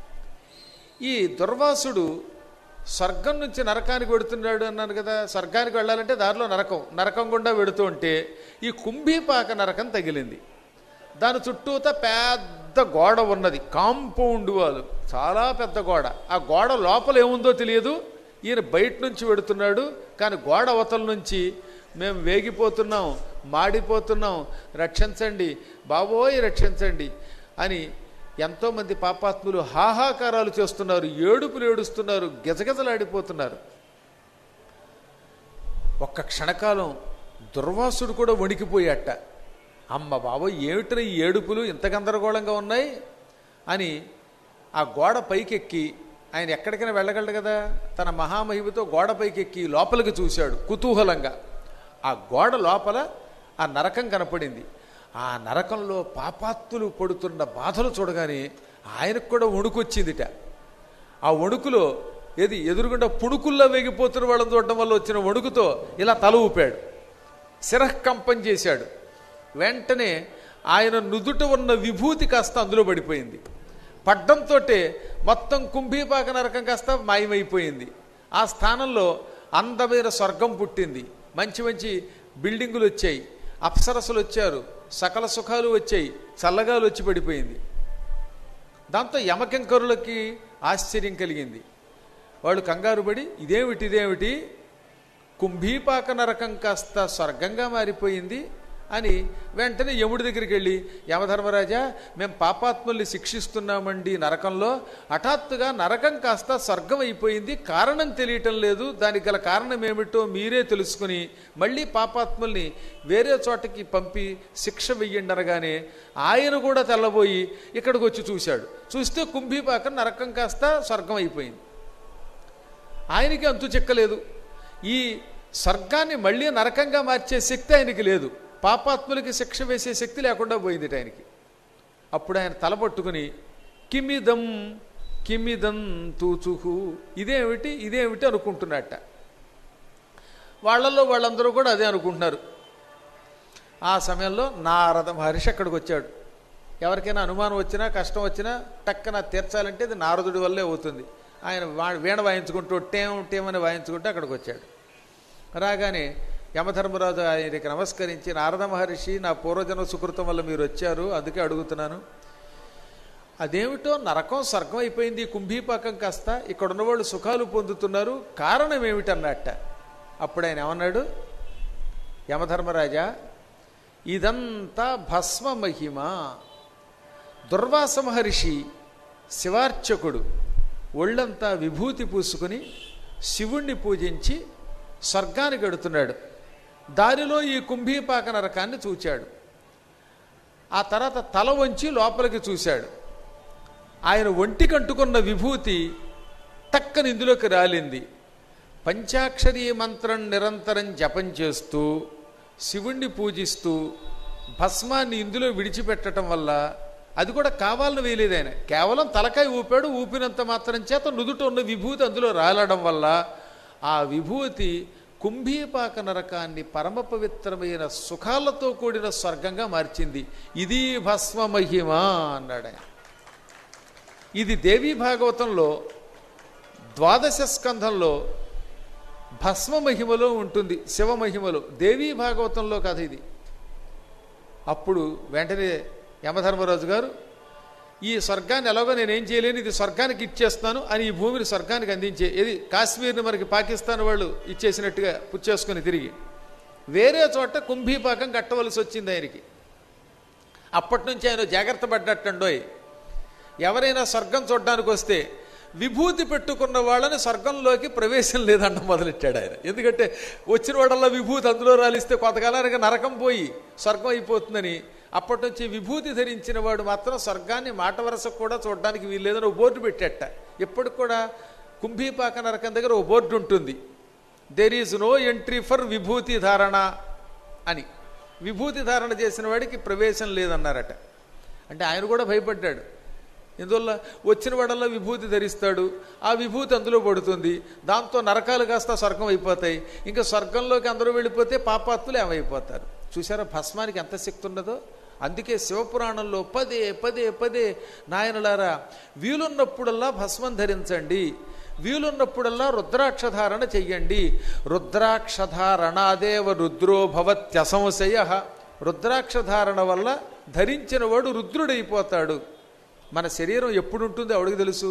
ఈ దుర్వాసుడు స్వర్గం నుంచి నరకానికి వెడుతున్నాడు అన్నాను కదా స్వర్గానికి వెళ్ళాలంటే దారిలో నరకం నరకం గుండా వెడుతూ ఉంటే ఈ కుంభీపాక నరకం తగిలింది దాని చుట్టూత పెద్ద గోడ ఉన్నది కాంపౌండ్ వాళ్ళు చాలా పెద్ద గోడ ఆ గోడ లోపల ఏముందో తెలియదు ఈయన బయట నుంచి వెడుతున్నాడు కానీ గోడ అవతల నుంచి మేము వేగిపోతున్నాం మాడిపోతున్నాం రక్షించండి బాబోయ్ రక్షించండి అని ఎంతోమంది పాపాత్ములు హాహాకారాలు చేస్తున్నారు ఏడుపులు ఏడుస్తున్నారు గజగజలాడిపోతున్నారు ఒక్క క్షణకాలం దుర్వాసుడు కూడా వణికిపోయాట అమ్మ బాబోయ్ ఏమిట్రా ఈ ఏడుపులు ఇంత గందరగోళంగా ఉన్నాయి అని ఆ గోడ పైకెక్కి ఆయన ఎక్కడికైనా వెళ్ళగలడు కదా తన మహామహిమతో గోడ పైకెక్కి లోపలికి చూశాడు కుతూహలంగా ఆ గోడ లోపల ఆ నరకం కనపడింది ఆ నరకంలో పాపాత్తులు పడుతున్న బాధలు చూడగానే ఆయనకు కూడా వణుకొచ్చిందిట ఆ వణుకులో ఏది ఎదురుగుండా పుణుకుల్లో వేగిపోతున్న వాళ్ళని చూడడం వల్ల వచ్చిన వణుకుతో ఇలా తల ఊపాడు శిరఃకంపం చేశాడు వెంటనే ఆయన నుదుట ఉన్న విభూతి కాస్త అందులో పడిపోయింది పడ్డంతో మొత్తం కుంభీపాక నరకం కాస్త మాయమైపోయింది ఆ స్థానంలో అందమైన స్వర్గం పుట్టింది మంచి మంచి బిల్డింగులు వచ్చాయి అప్సరసలు వచ్చారు సకల సుఖాలు వచ్చాయి చల్లగాలు వచ్చి పడిపోయింది దాంతో యమకింకరులకి ఆశ్చర్యం కలిగింది వాళ్ళు కంగారు పడి ఇదేమిటి ఇదేమిటి కుంభీపాక నరకం కాస్త స్వర్గంగా మారిపోయింది అని వెంటనే యముడి దగ్గరికి వెళ్ళి యమధర్మరాజా మేము పాపాత్ముల్ని శిక్షిస్తున్నామండి నరకంలో హఠాత్తుగా నరకం కాస్త స్వర్గం అయిపోయింది కారణం తెలియటం లేదు దానికి గల కారణం ఏమిటో మీరే తెలుసుకుని మళ్ళీ పాపాత్ముల్ని వేరే చోటకి పంపి శిక్ష వెయ్యండి అనగానే ఆయన కూడా తెల్లబోయి ఇక్కడికి వచ్చి చూశాడు చూస్తే కుంభీపాకం నరకం కాస్త స్వర్గం అయిపోయింది ఆయనకి అంతు చెక్కలేదు ఈ స్వర్గాన్ని మళ్ళీ నరకంగా మార్చే శక్తి ఆయనకి లేదు పాపాత్ములకి శిక్ష వేసే శక్తి లేకుండా పోయింది ఆయనకి అప్పుడు ఆయన తల పట్టుకుని కిమిదం కిమిదం తూచుహు ఇదేమిటి ఇదేమిటి అనుకుంటున్నట్ట వాళ్ళల్లో వాళ్ళందరూ కూడా అదే అనుకుంటున్నారు ఆ సమయంలో నారద మహర్షి అక్కడికి వచ్చాడు ఎవరికైనా అనుమానం వచ్చినా కష్టం వచ్చినా టక్కన తీర్చాలంటే అది నారదుడి వల్లే అవుతుంది ఆయన వా- వీణ వాయించుకుంటూ టేం టేం అని వాయించుకుంటూ అక్కడికి వచ్చాడు రాగానే యమధర్మరాజు ఆయనకి నమస్కరించి నారద మహర్షి నా పూర్వజన్మ సుకృతం వల్ల మీరు వచ్చారు అందుకే అడుగుతున్నాను అదేమిటో నరకం స్వర్గం అయిపోయింది కుంభీపాకం కాస్త ఇక్కడ ఉన్నవాళ్ళు సుఖాలు పొందుతున్నారు కారణం ఏమిటన్నట్ట అప్పుడు ఆయన ఏమన్నాడు యమధర్మరాజా ఇదంతా భస్మ మహిమ దుర్వాస మహర్షి శివార్చకుడు ఒళ్ళంతా విభూతి పూసుకుని శివుణ్ణి పూజించి స్వర్గానికి గడుతున్నాడు దారిలో ఈ కుంభీపాక నరకాన్ని చూచాడు ఆ తర్వాత తల వంచి లోపలికి చూశాడు ఆయన ఒంటికి అంటుకున్న విభూతి టక్కని ఇందులోకి రాలింది పంచాక్షరీ మంత్రం నిరంతరం జపం చేస్తూ శివుణ్ణి పూజిస్తూ భస్మాన్ని ఇందులో విడిచిపెట్టడం వల్ల అది కూడా కావాలని వేయలేదు ఆయన కేవలం తలకాయ ఊపాడు ఊపినంత మాత్రం చేత నుదుట ఉన్న విభూతి అందులో రాలడం వల్ల ఆ విభూతి కుంభీపాక నరకాన్ని పరమ పవిత్రమైన సుఖాలతో కూడిన స్వర్గంగా మార్చింది ఇది భస్మ మహిమ అన్నాడు ఆయన ఇది దేవీ భాగవతంలో ద్వాదశ స్కంధంలో భస్మ మహిమలో ఉంటుంది శివ మహిమలో దేవీ భాగవతంలో కథ ఇది అప్పుడు వెంటనే యమధర్మరాజు గారు ఈ స్వర్గాన్ని ఎలాగో నేనేం చేయలేను ఇది స్వర్గానికి ఇచ్చేస్తాను అని ఈ భూమిని స్వర్గానికి అందించే ఇది కాశ్మీర్ని మనకి పాకిస్తాన్ వాళ్ళు ఇచ్చేసినట్టుగా పుచ్చేసుకుని తిరిగి వేరే చోట కుంభీపాకం కట్టవలసి వచ్చింది ఆయనకి అప్పటి నుంచి ఆయన జాగ్రత్త పడ్డట్టండోయ్ ఎవరైనా స్వర్గం చూడడానికి వస్తే విభూతి పెట్టుకున్న వాళ్ళని స్వర్గంలోకి ప్రవేశం లేదంట మొదలెట్టాడు ఆయన ఎందుకంటే వచ్చిన వాళ్ళల్లో విభూతి అందులో రాలిస్తే కొంతకాలానికి నరకం పోయి స్వర్గం అయిపోతుందని అప్పటి నుంచి విభూతి ధరించిన వాడు మాత్రం స్వర్గాన్ని మాట వరస కూడా చూడడానికి వీల్లేదని ఓ బోర్డు పెట్టేట ఎప్పటికి కూడా కుంభీపాక నరకం దగ్గర ఓ బోర్డు ఉంటుంది there is no entry for vibhuti dharana అని విభూతి ధారణ చేసిన వాడికి ప్రవేశం లేదన్నారట అంటే ఆయన కూడా భయపడ్డాడు ఇందువల్ల వచ్చిన వాడల్లా విభూతి ధరిస్తాడు ఆ విభూతి అందులో పడుతుంది దాంతో నరకాలు కాస్త స్వర్గం అయిపోతాయి ఇంకా స్వర్గంలోకి అందరూ వెళ్ళిపోతే పాపాత్తులు ఏమైపోతారు చూసారా భస్మానికి ఎంత శక్తి ఉన్నదో అందుకే శివపురాణంలో పదే పదే పదే నాయనలారా వీలున్నప్పుడల్లా భస్మం ధరించండి వీలున్నప్పుడల్లా రుద్రాక్షధారణ చెయ్యండి రుద్రాక్షధారణాదేవ రుద్రో భవత్యసంశయ రుద్రాక్షధారణ వల్ల ధరించిన వాడు రుద్రుడైపోతాడు మన శరీరం ఎప్పుడు ఉంటుందో ఎవడికి తెలుసు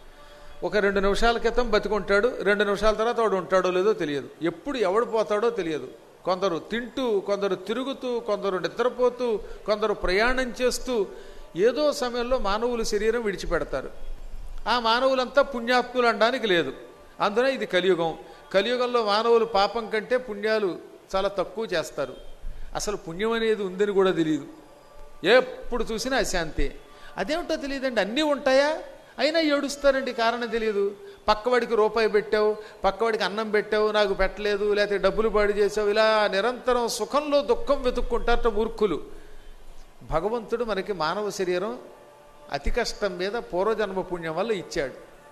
ఒక రెండు నిమిషాల క్రితం బతికుంటాడు రెండు నిమిషాల తర్వాత వాడు ఉంటాడో లేదో తెలియదు ఎప్పుడు ఎవడు పోతాడో తెలియదు కొందరు తింటూ కొందరు తిరుగుతూ కొందరు నిద్రపోతూ కొందరు ప్రయాణం చేస్తూ ఏదో సమయంలో మానవులు శరీరం విడిచిపెడతారు ఆ మానవులంతా పుణ్యాత్ములు అనడానికి లేదు అందున ఇది కలియుగం కలియుగంలో మానవులు పాపం కంటే పుణ్యాలు చాలా తక్కువ చేస్తారు అసలు పుణ్యం అనేది ఉందని కూడా తెలియదు ఎప్పుడు చూసినా అశాంతే అదేమిటో తెలియదండి అన్నీ ఉంటాయా అయినా ఏడుస్తారండి కారణం తెలియదు పక్కవాడికి రూపాయి పెట్టావు పక్కవాడికి అన్నం పెట్టావు నాకు పెట్టలేదు లేకపోతే డబ్బులు పాడు చేసావు ఇలా నిరంతరం సుఖంలో దుఃఖం వెతుక్కుంటారట మూర్ఖులు భగవంతుడు మనకి మానవ శరీరం అతి కష్టం మీద పూర్వజన్మ పుణ్యం వల్ల ఇచ్చాడు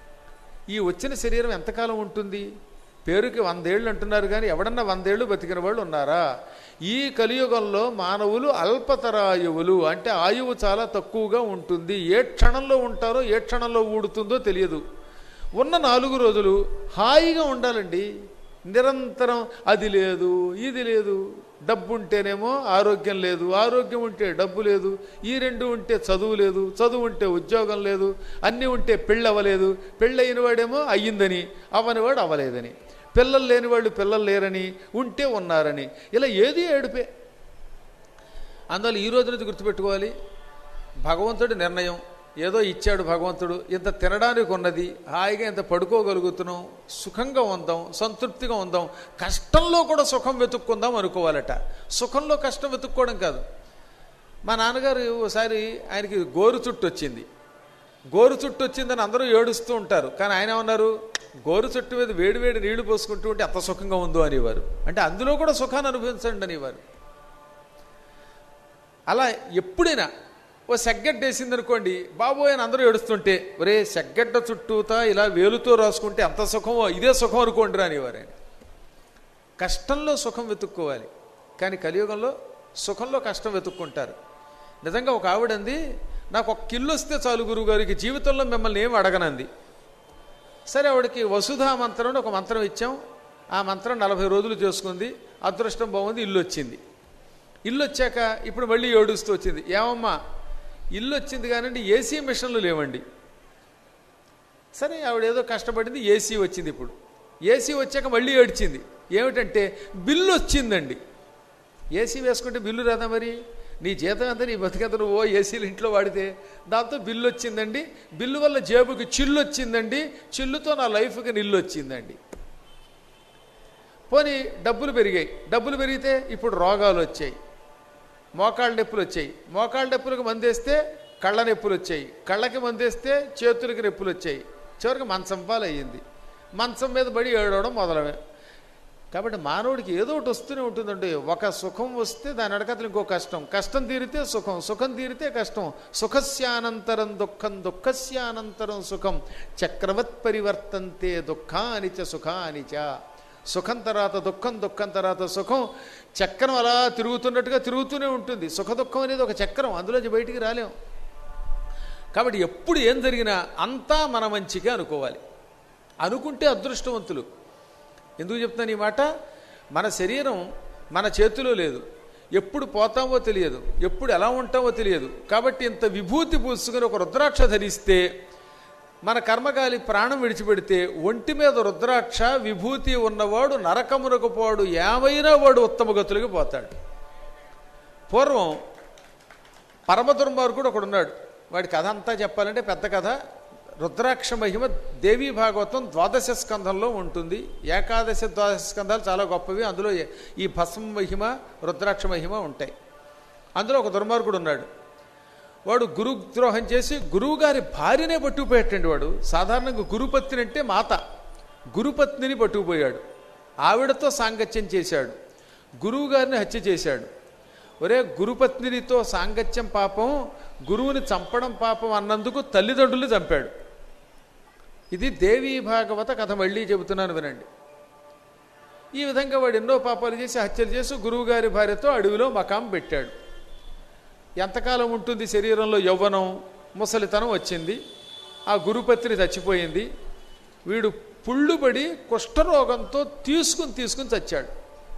ఈ వచ్చిన శరీరం ఎంతకాలం ఉంటుంది పేరుకి వందేళ్ళు అంటున్నారు కానీ ఎవడన్నా వందేళ్ళు బతికిన వాళ్ళు ఉన్నారా ఈ కలియుగంలో మానవులు అల్పతరాయువులు అంటే ఆయువు చాలా తక్కువగా ఉంటుంది ఏ క్షణంలో ఉంటారో ఏ క్షణంలో ఊడుతుందో తెలియదు ఉన్న నాలుగు రోజులు హాయిగా ఉండాలండి నిరంతరం అది లేదు ఇది లేదు డబ్బు ఉంటేనేమో ఆరోగ్యం లేదు ఆరోగ్యం ఉంటే డబ్బు లేదు ఈ రెండు ఉంటే చదువు లేదు చదువు ఉంటే ఉద్యోగం లేదు అన్నీ ఉంటే పెళ్ళి అవ్వలేదు పెళ్ళి అయిన వాడేమో అయ్యిందని అవ్వనివాడు అవ్వలేదని పిల్లలు లేని వాళ్ళు పిల్లలు లేరని ఉంటే ఉన్నారని ఇలా ఏది ఏడుపే అందువల్ల ఈ రోజు నుంచి గుర్తుపెట్టుకోవాలి భగవంతుడి నిర్ణయం ఏదో ఇచ్చాడు భగవంతుడు ఇంత తినడానికి ఉన్నది హాయిగా ఇంత పడుకోగలుగుతున్నాం సుఖంగా ఉందాం సంతృప్తిగా ఉందాం కష్టంలో కూడా సుఖం వెతుక్కుందాం అనుకోవాలట సుఖంలో కష్టం వెతుక్కోవడం కాదు మా నాన్నగారు ఒకసారి ఆయనకి గోరు చుట్టు వచ్చింది గోరు చుట్టు వచ్చిందని అందరూ ఏడుస్తూ ఉంటారు కానీ ఆయన ఏమన్నారు గోరు చుట్టు మీద వేడి వేడి నీళ్లు పోసుకుంటూ ఉంటే అంత సుఖంగా ఉందో అనేవారు అంటే అందులో కూడా సుఖాన్ని అనుభవించండి అనేవారు అలా ఎప్పుడైనా ఓ సెగ్గడ్డ వేసింది అనుకోండి బాబోయ్ అని అందరూ ఏడుస్తుంటే ఒరే సెగ్గడ్డ చుట్టూతా ఇలా వేలుతో రాసుకుంటే అంత సుఖమో ఇదే సుఖం అనుకోండి రానివారు ఆయన కష్టంలో సుఖం వెతుక్కోవాలి కానీ కలియుగంలో సుఖంలో కష్టం వెతుక్కుంటారు నిజంగా ఒక ఆవిడంది నాకు ఒక కిల్లు వస్తే చాలు గురువుగారికి జీవితంలో మిమ్మల్ని ఏం అడగనంది సరే ఆవిడకి వసుధా మంత్రం అని ఒక మంత్రం ఇచ్చాం ఆ మంత్రం నలభై రోజులు చేసుకుంది అదృష్టం బాగుంది ఇల్లు వచ్చింది ఇల్లు వచ్చాక ఇప్పుడు మళ్ళీ ఏడుస్తూ వచ్చింది ఏమమ్మా ఇల్లు వచ్చింది కానండి ఏసీ మిషన్లు లేవండి సరే ఆవిడ ఏదో కష్టపడింది ఏసీ వచ్చింది ఇప్పుడు ఏసీ వచ్చాక మళ్ళీ ఏడ్చింది ఏమిటంటే బిల్లు వచ్చిందండి ఏసీ వేసుకుంటే బిల్లు రాదా మరి నీ జీతం ఎంత నీ బతికెంత నువ్వు ఓ ఏసీలు ఇంట్లో వాడితే దాంతో బిల్లు వచ్చిందండి బిల్లు వల్ల జేబుకి చిల్లు వచ్చిందండి చిల్లుతో నా లైఫ్కి నిల్లు వచ్చిందండి పోనీ డబ్బులు పెరిగాయి డబ్బులు పెరిగితే ఇప్పుడు రోగాలు వచ్చాయి మోకాళ్ళ నొప్పులు వచ్చాయి మోకాళ్ళ నొప్పులకు మందేస్తే కళ్ళ నొప్పులు వచ్చాయి కళ్ళకి మందేస్తే చేతులకి నొప్పులు వచ్చాయి చివరికి మంచం పాలు అయ్యింది మంచం మీద పడి ఏడవడం మొదలమే కాబట్టి మానవుడికి ఏదో ఒకటి వస్తూనే ఉంటుందండి ఒక సుఖం వస్తే దాని అడకతలు ఇంకో కష్టం కష్టం తీరితే సుఖం సుఖం తీరితే కష్టం సుఖస్యానంతరం దుఃఖం దుఃఖస్యానంతరం సుఖం చక్రవత్ పరివర్తంతే దుఃఖానిచ సుఖానిచ సుఖం తర్వాత దుఃఖం దుఃఖం తర్వాత సుఖం చక్రం అలా తిరుగుతున్నట్టుగా తిరుగుతూనే ఉంటుంది సుఖ దుఃఖం అనేది ఒక చక్రం అందులోంచి బయటికి రాలేం కాబట్టి ఎప్పుడు ఏం జరిగినా అంతా మన మంచిగా అనుకోవాలి అనుకుంటే అదృష్టవంతులు ఎందుకు చెప్తాను ఈ మాట మన శరీరం మన చేతిలో లేదు ఎప్పుడు పోతామో తెలియదు ఎప్పుడు ఎలా ఉంటామో తెలియదు కాబట్టి ఇంత విభూతి పూసుకుని ఒక రుద్రాక్ష ధరిస్తే మన కర్మగాలి ప్రాణం విడిచిపెడితే ఒంటి మీద రుద్రాక్ష విభూతి ఉన్నవాడు నరకమునకు పోడు ఏమైనా వాడు ఉత్తమ గతులకి పోతాడు పూర్వం పరమ దుర్మార్గుడు ఒకడు ఉన్నాడు వాడి కథ అంతా చెప్పాలంటే పెద్ద కథ రుద్రాక్ష మహిమ దేవీ భాగవతం ద్వాదశ స్కంధంలో ఉంటుంది ఏకాదశ ద్వాదశ స్కంధాలు చాలా గొప్పవి అందులో ఈ భస్మ మహిమ రుద్రాక్ష మహిమ ఉంటాయి అందులో ఒక దుర్మార్గుడు ఉన్నాడు వాడు గురుద్రోహం చేసి గురువుగారి భార్యనే పట్టుకుపోయేటండి వాడు సాధారణంగా గురుపత్ని అంటే మాత గురుపత్నిని పట్టుకుపోయాడు ఆవిడతో సాంగత్యం చేశాడు గురువుగారిని హత్య చేశాడు ఒరే గురుపత్నితో సాంగత్యం పాపం గురువుని చంపడం పాపం అన్నందుకు తల్లిదండ్రులు చంపాడు ఇది దేవీ భాగవత కథ మళ్ళీ చెబుతున్నాను వినండి ఈ విధంగా వాడు ఎన్నో పాపాలు చేసి హత్యలు చేసి గురువుగారి భార్యతో అడవిలో మకాం పెట్టాడు ఎంతకాలం ఉంటుంది శరీరంలో యవ్వనం ముసలితనం వచ్చింది ఆ గురుపత్ని చచ్చిపోయింది వీడు పుళ్ళుబడి కుష్ఠరోగంతో తీసుకుని తీసుకుని చచ్చాడు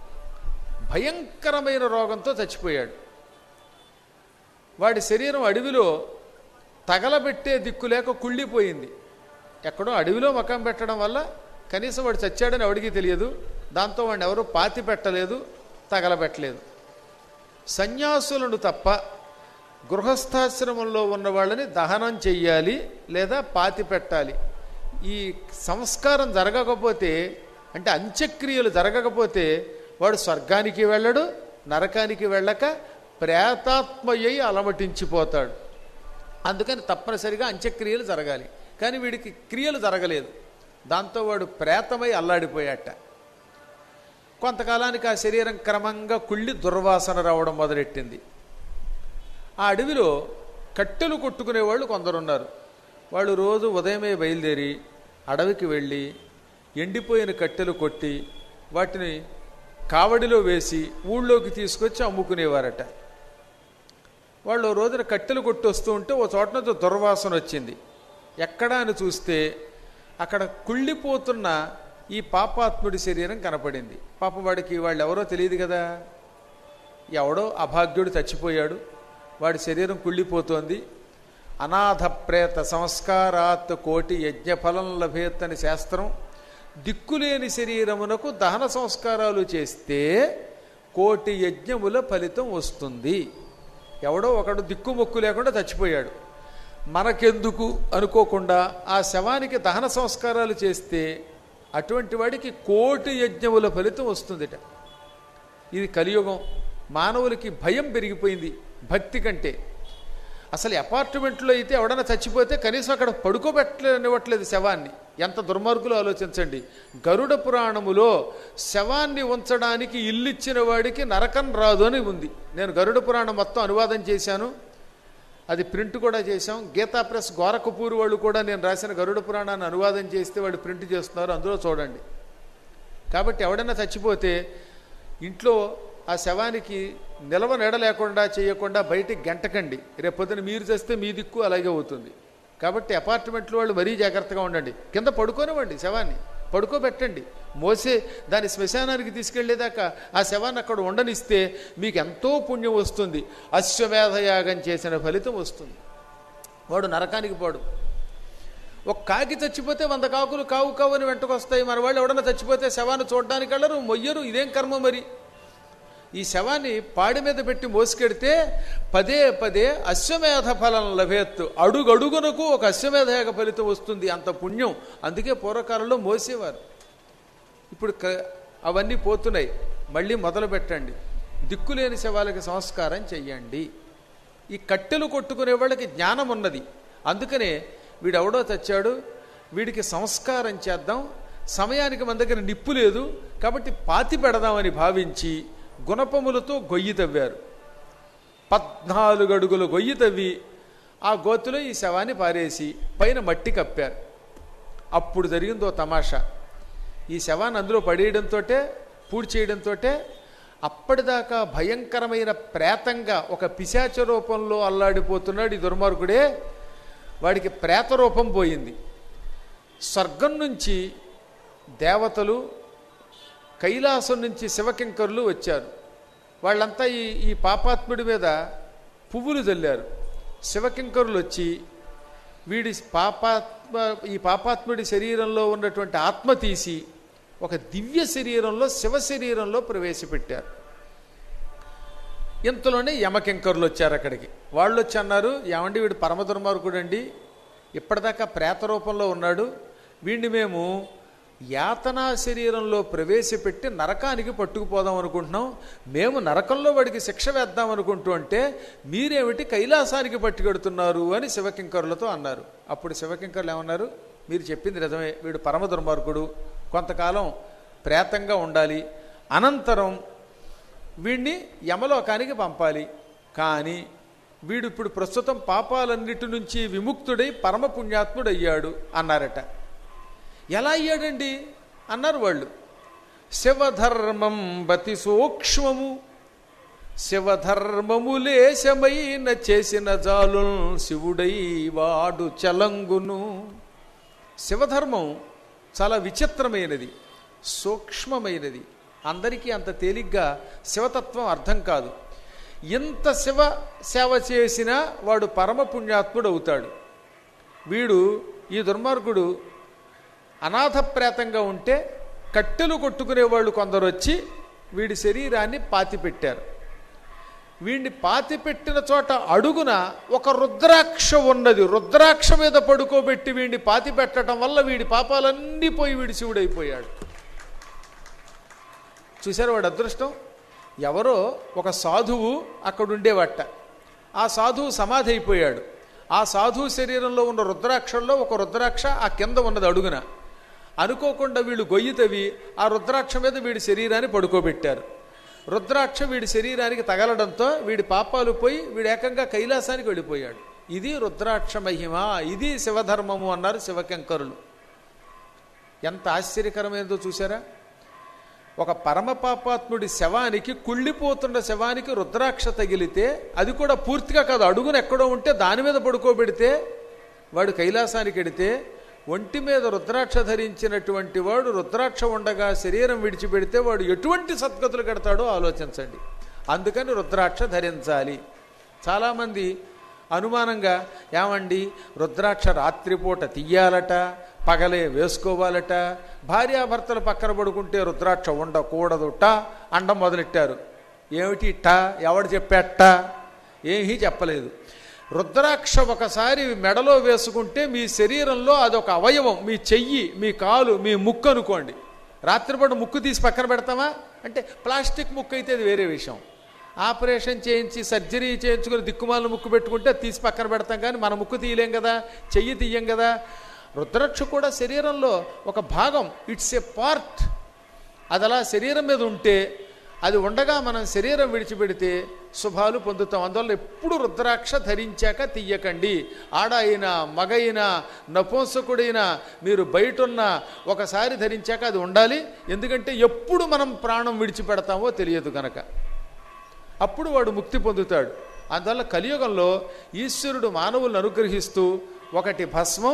భయంకరమైన రోగంతో చచ్చిపోయాడు వాడి శరీరం అడవిలో తగలబెట్టే దిక్కు లేక కుళ్ళిపోయింది ఎక్కడో అడవిలో మకం పెట్టడం వల్ల కనీసం వాడు చచ్చాడని ఎవడికి తెలియదు దాంతో వాడిని ఎవరు పాతి పెట్టలేదు తగలబెట్టలేదు సన్యాసులను తప్ప గృహస్థాశ్రమంలో ఉన్న వాళ్ళని దహనం చెయ్యాలి లేదా పాతి పెట్టాలి ఈ సంస్కారం జరగకపోతే అంటే అంత్యక్రియలు జరగకపోతే వాడు స్వర్గానికి వెళ్ళడు నరకానికి వెళ్ళక ప్రేతాత్మయ్యి అలమటించిపోతాడు అందుకని తప్పనిసరిగా అంత్యక్రియలు జరగాలి కానీ వీడికి క్రియలు జరగలేదు దాంతో వాడు ప్రేతమై అల్లాడిపోయాట కొంతకాలానికి ఆ శరీరం క్రమంగా కుళ్ళి దుర్వాసన రావడం మొదలెట్టింది ఆ అడవిలో కట్టెలు కొట్టుకునేవాళ్ళు కొందరున్నారు వాళ్ళు రోజు ఉదయమే బయలుదేరి అడవికి వెళ్ళి ఎండిపోయిన కట్టెలు కొట్టి వాటిని కావడిలో వేసి ఊళ్ళోకి తీసుకొచ్చి అమ్ముకునేవారట వాళ్ళు ఓ రోజున కట్టెలు కొట్టి వస్తూ ఉంటే ఓ చోట నుంచి దుర్వాసన వచ్చింది ఎక్కడా అని చూస్తే అక్కడ కుళ్ళిపోతున్న ఈ పాపాత్ముడి శరీరం కనపడింది పాపం వాడికి వాళ్ళు ఎవరో తెలియదు కదా ఎవడో అభాగ్యుడు చచ్చిపోయాడు వాడి శరీరం కుళ్ళిపోతోంది అనాథ ప్రేత సంస్కారాత్ కోటి యజ్ఞఫలం లభేత్ అని శాస్త్రం దిక్కులేని శరీరమునకు దహన సంస్కారాలు చేస్తే కోటి యజ్ఞముల ఫలితం వస్తుంది ఎవడో ఒకడు దిక్కు మొక్కు లేకుండా చచ్చిపోయాడు మనకెందుకు అనుకోకుండా ఆ శవానికి దహన సంస్కారాలు చేస్తే అటువంటి వాడికి కోటి యజ్ఞముల ఫలితం వస్తుందిట ఇది కలియుగం మానవులకి భయం పెరిగిపోయింది భక్తి కంటే అసలు అపార్ట్మెంట్లో అయితే ఎవడన్నా చచ్చిపోతే కనీసం అక్కడ పడుకోబెట్టలేనివ్వట్లేదు శవాన్ని ఎంత దుర్మార్గులు ఆలోచించండి గరుడ పురాణములో శవాన్ని ఉంచడానికి ఇల్లిచ్చిన వాడికి నరకం రాదు అని ఉంది నేను గరుడ పురాణం మొత్తం అనువాదం చేశాను అది ప్రింట్ కూడా చేశాం గీతా ప్రెస్ గోరఖపూర్ వాళ్ళు కూడా నేను రాసిన గరుడ పురాణాన్ని అనువాదం చేస్తే వాళ్ళు ప్రింట్ చేస్తున్నారు అందులో చూడండి కాబట్టి ఎవడన్నా చచ్చిపోతే ఇంట్లో ఆ శవానికి నిలవ నెడ లేకుండా చేయకుండా బయటికి గంటకండి రేపొద్దున మీరు చేస్తే మీ దిక్కు అలాగే అవుతుంది కాబట్టి అపార్ట్మెంట్లో వాళ్ళు మరీ జాగ్రత్తగా ఉండండి కింద పడుకోనివ్వండి శవాన్ని పడుకోబెట్టండి మోసే దాని శ్మశానానికి తీసుకెళ్లేదాకా ఆ శవాన్ని అక్కడ ఉండనిస్తే మీకు ఎంతో పుణ్యం వస్తుంది అశ్వమేధయాగం చేసిన ఫలితం వస్తుంది వాడు నరకానికి పోడు ఒక కాకి చచ్చిపోతే వంద కాకులు కావు కావు అని వెంటకొస్తాయి మన వాళ్ళు ఎవడన్నా చచ్చిపోతే శవాన్ని చూడడానికి వెళ్ళరు మొయ్యరు ఇదేం కర్మ మరి ఈ శవాన్ని పాడి మీద పెట్టి మోసుకెడితే పదే పదే అశ్వమేధ ఫలం లభేత్తు అడుగడుగునకు ఒక అశ్వమేధయాగ ఫలితం వస్తుంది అంత పుణ్యం అందుకే పూర్వకాలంలో మోసేవారు ఇప్పుడు క- అవన్నీ పోతున్నాయి మళ్ళీ మొదలు పెట్టండి దిక్కులేని శవాలకి సంస్కారం చెయ్యండి ఈ కట్టెలు కొట్టుకునే వాళ్ళకి జ్ఞానం ఉన్నది అందుకనే వీడెవడో తెచ్చాడు వీడికి సంస్కారం చేద్దాం సమయానికి మన దగ్గర నిప్పు లేదు కాబట్టి పాతి పెడదామని భావించి గుణపములతో గొయ్యి తవ్వారు పద్నాలుగు అడుగులు గొయ్యి తవ్వి ఆ గోతులో ఈ శవాన్ని పారేసి పైన మట్టి కప్పారు అప్పుడు జరిగిందో తమాషా ఈ శవాన్ని అందులో పడేయడంతో పూడి చేయడంతో అప్పటిదాకా భయంకరమైన ప్రేతంగా ఒక పిశాచ రూపంలో అల్లాడిపోతున్నాడు ఈ దుర్మార్గుడే వాడికి ప్రేత రూపం పోయింది స్వర్గం నుంచి దేవతలు కైలాసం నుంచి శివకింకరులు వచ్చారు వాళ్ళంతా ఈ ఈ పాపాత్ముడి మీద పువ్వులు చల్లారు శివకింకరులు వచ్చి వీడి పాపాత్మ ఈ పాపాత్ముడి శరీరంలో ఉన్నటువంటి ఆత్మ తీసి ఒక దివ్య శరీరంలో శివ శరీరంలో ప్రవేశపెట్టారు ఇంతలోనే యమకింకరులు వచ్చారు అక్కడికి వాళ్ళు వచ్చి అన్నారు ఏమండి వీడు పరమ దుర్మార్గుడండి ఇప్పటిదాకా ప్రేత రూపంలో ఉన్నాడు వీడిని మేము యాతనా శరీరంలో ప్రవేశపెట్టి నరకానికి పట్టుకుపోదాం అనుకుంటున్నాం మేము నరకంలో వాడికి శిక్ష వేద్దాం అనుకుంటూ అంటే మీరేమిటి కైలాసానికి పట్టుకెడుతున్నారు అని శివకింకరులతో అన్నారు అప్పుడు శివకింకరులు ఏమన్నారు మీరు చెప్పింది నిజమే వీడు పరమ దుర్మార్గుడు కొంతకాలం ప్రేతంగా ఉండాలి అనంతరం వీడిని యమలోకానికి పంపాలి కానీ వీడు ఇప్పుడు ప్రస్తుతం పాపాలన్నిటి నుంచి విముక్తుడై పరమ పుణ్యాత్ముడు అయ్యాడు అన్నారట ఎలా అయ్యాడండి అన్నారు వాళ్ళు శివధర్మం బతి సూక్ష్మము శివధర్మము లేశమైన చేసిన జాలు శివుడై వాడు చలంగును శివధర్మం చాలా విచిత్రమైనది సూక్ష్మమైనది అందరికీ అంత తేలిగ్గా శివతత్వం అర్థం కాదు ఎంత శివ సేవ చేసినా వాడు పరమ పుణ్యాత్ముడు అవుతాడు వీడు ఈ దుర్మార్గుడు అనాథప్రేతంగా ఉంటే కట్టెలు కొట్టుకునే వాళ్ళు కొందరు వచ్చి వీడి శరీరాన్ని పాతిపెట్టారు వీడిని పాతిపెట్టిన చోట అడుగున ఒక రుద్రాక్ష ఉన్నది రుద్రాక్ష మీద పడుకోబెట్టి వీడిని పాతి పెట్టడం వల్ల వీడి పాపాలన్నీ పోయి వీడి శివుడైపోయాడు చూశారు వాడు అదృష్టం ఎవరో ఒక సాధువు అక్కడుండేవట ఆ సాధువు సమాధి అయిపోయాడు ఆ సాధువు శరీరంలో ఉన్న రుద్రాక్షల్లో ఒక రుద్రాక్ష ఆ కింద ఉన్నది అడుగున అనుకోకుండా వీళ్ళు గొయ్యి తవ్వి ఆ రుద్రాక్ష మీద వీడి శరీరాన్ని పడుకోబెట్టారు రుద్రాక్ష వీడి శరీరానికి తగలడంతో వీడి పాపాలు పోయి వీడు ఏకంగా కైలాసానికి వెళ్ళిపోయాడు ఇది రుద్రాక్ష మహిమ ఇది శివధర్మము అన్నారు శివకంకరులు ఎంత ఆశ్చర్యకరమైనదో చూసారా ఒక పరమ పాపాత్ముడి శవానికి కుళ్ళిపోతున్న శవానికి రుద్రాక్ష తగిలితే అది కూడా పూర్తిగా కాదు అడుగున ఎక్కడో ఉంటే దాని మీద పడుకోబెడితే వాడు కైలాసానికి వెడితే ఒంటి మీద రుద్రాక్ష ధరించినటువంటి వాడు రుద్రాక్ష ఉండగా శరీరం విడిచిపెడితే వాడు ఎటువంటి సద్గతులు కడతాడో ఆలోచించండి అందుకని రుద్రాక్ష ధరించాలి చాలామంది అనుమానంగా ఏమండి రుద్రాక్ష రాత్రిపూట తీయాలట పగలే వేసుకోవాలట భార్యాభర్తలు పక్కన పడుకుంటే రుద్రాక్ష ఉండకూడదుట అండం మొదలెట్టారు ఏమిటి టా ఎవడు చెప్పాట ఏమీ చెప్పలేదు రుద్రాక్ష ఒకసారి మెడలో వేసుకుంటే మీ శరీరంలో అదొక అవయవం మీ చెయ్యి మీ కాలు మీ ముక్కు అనుకోండి రాత్రిపూట ముక్కు తీసి పక్కన పెడతామా అంటే ప్లాస్టిక్ ముక్కు అయితే అది వేరే విషయం ఆపరేషన్ చేయించి సర్జరీ చేయించుకుని దిక్కుమాలను ముక్కు పెట్టుకుంటే అది తీసి పక్కన పెడతాం కానీ మన ముక్కు తీయలేం కదా చెయ్యి తీయం కదా రుద్రాక్ష కూడా శరీరంలో ఒక భాగం ఇట్స్ ఏ పార్ట్ అది అలా శరీరం మీద ఉంటే అది ఉండగా మనం శరీరం విడిచిపెడితే శుభాలు పొందుతాం అందువల్ల ఎప్పుడు రుద్రాక్ష ధరించాక తీయకండి ఆడ అయినా మగ అయినా నపుంసకుడైనా మీరు బయటున్న ఒకసారి ధరించాక అది ఉండాలి ఎందుకంటే ఎప్పుడు మనం ప్రాణం విడిచిపెడతామో తెలియదు కనుక అప్పుడు వాడు ముక్తి పొందుతాడు అందువల్ల కలియుగంలో ఈశ్వరుడు మానవులను అనుగ్రహిస్తూ ఒకటి భస్మం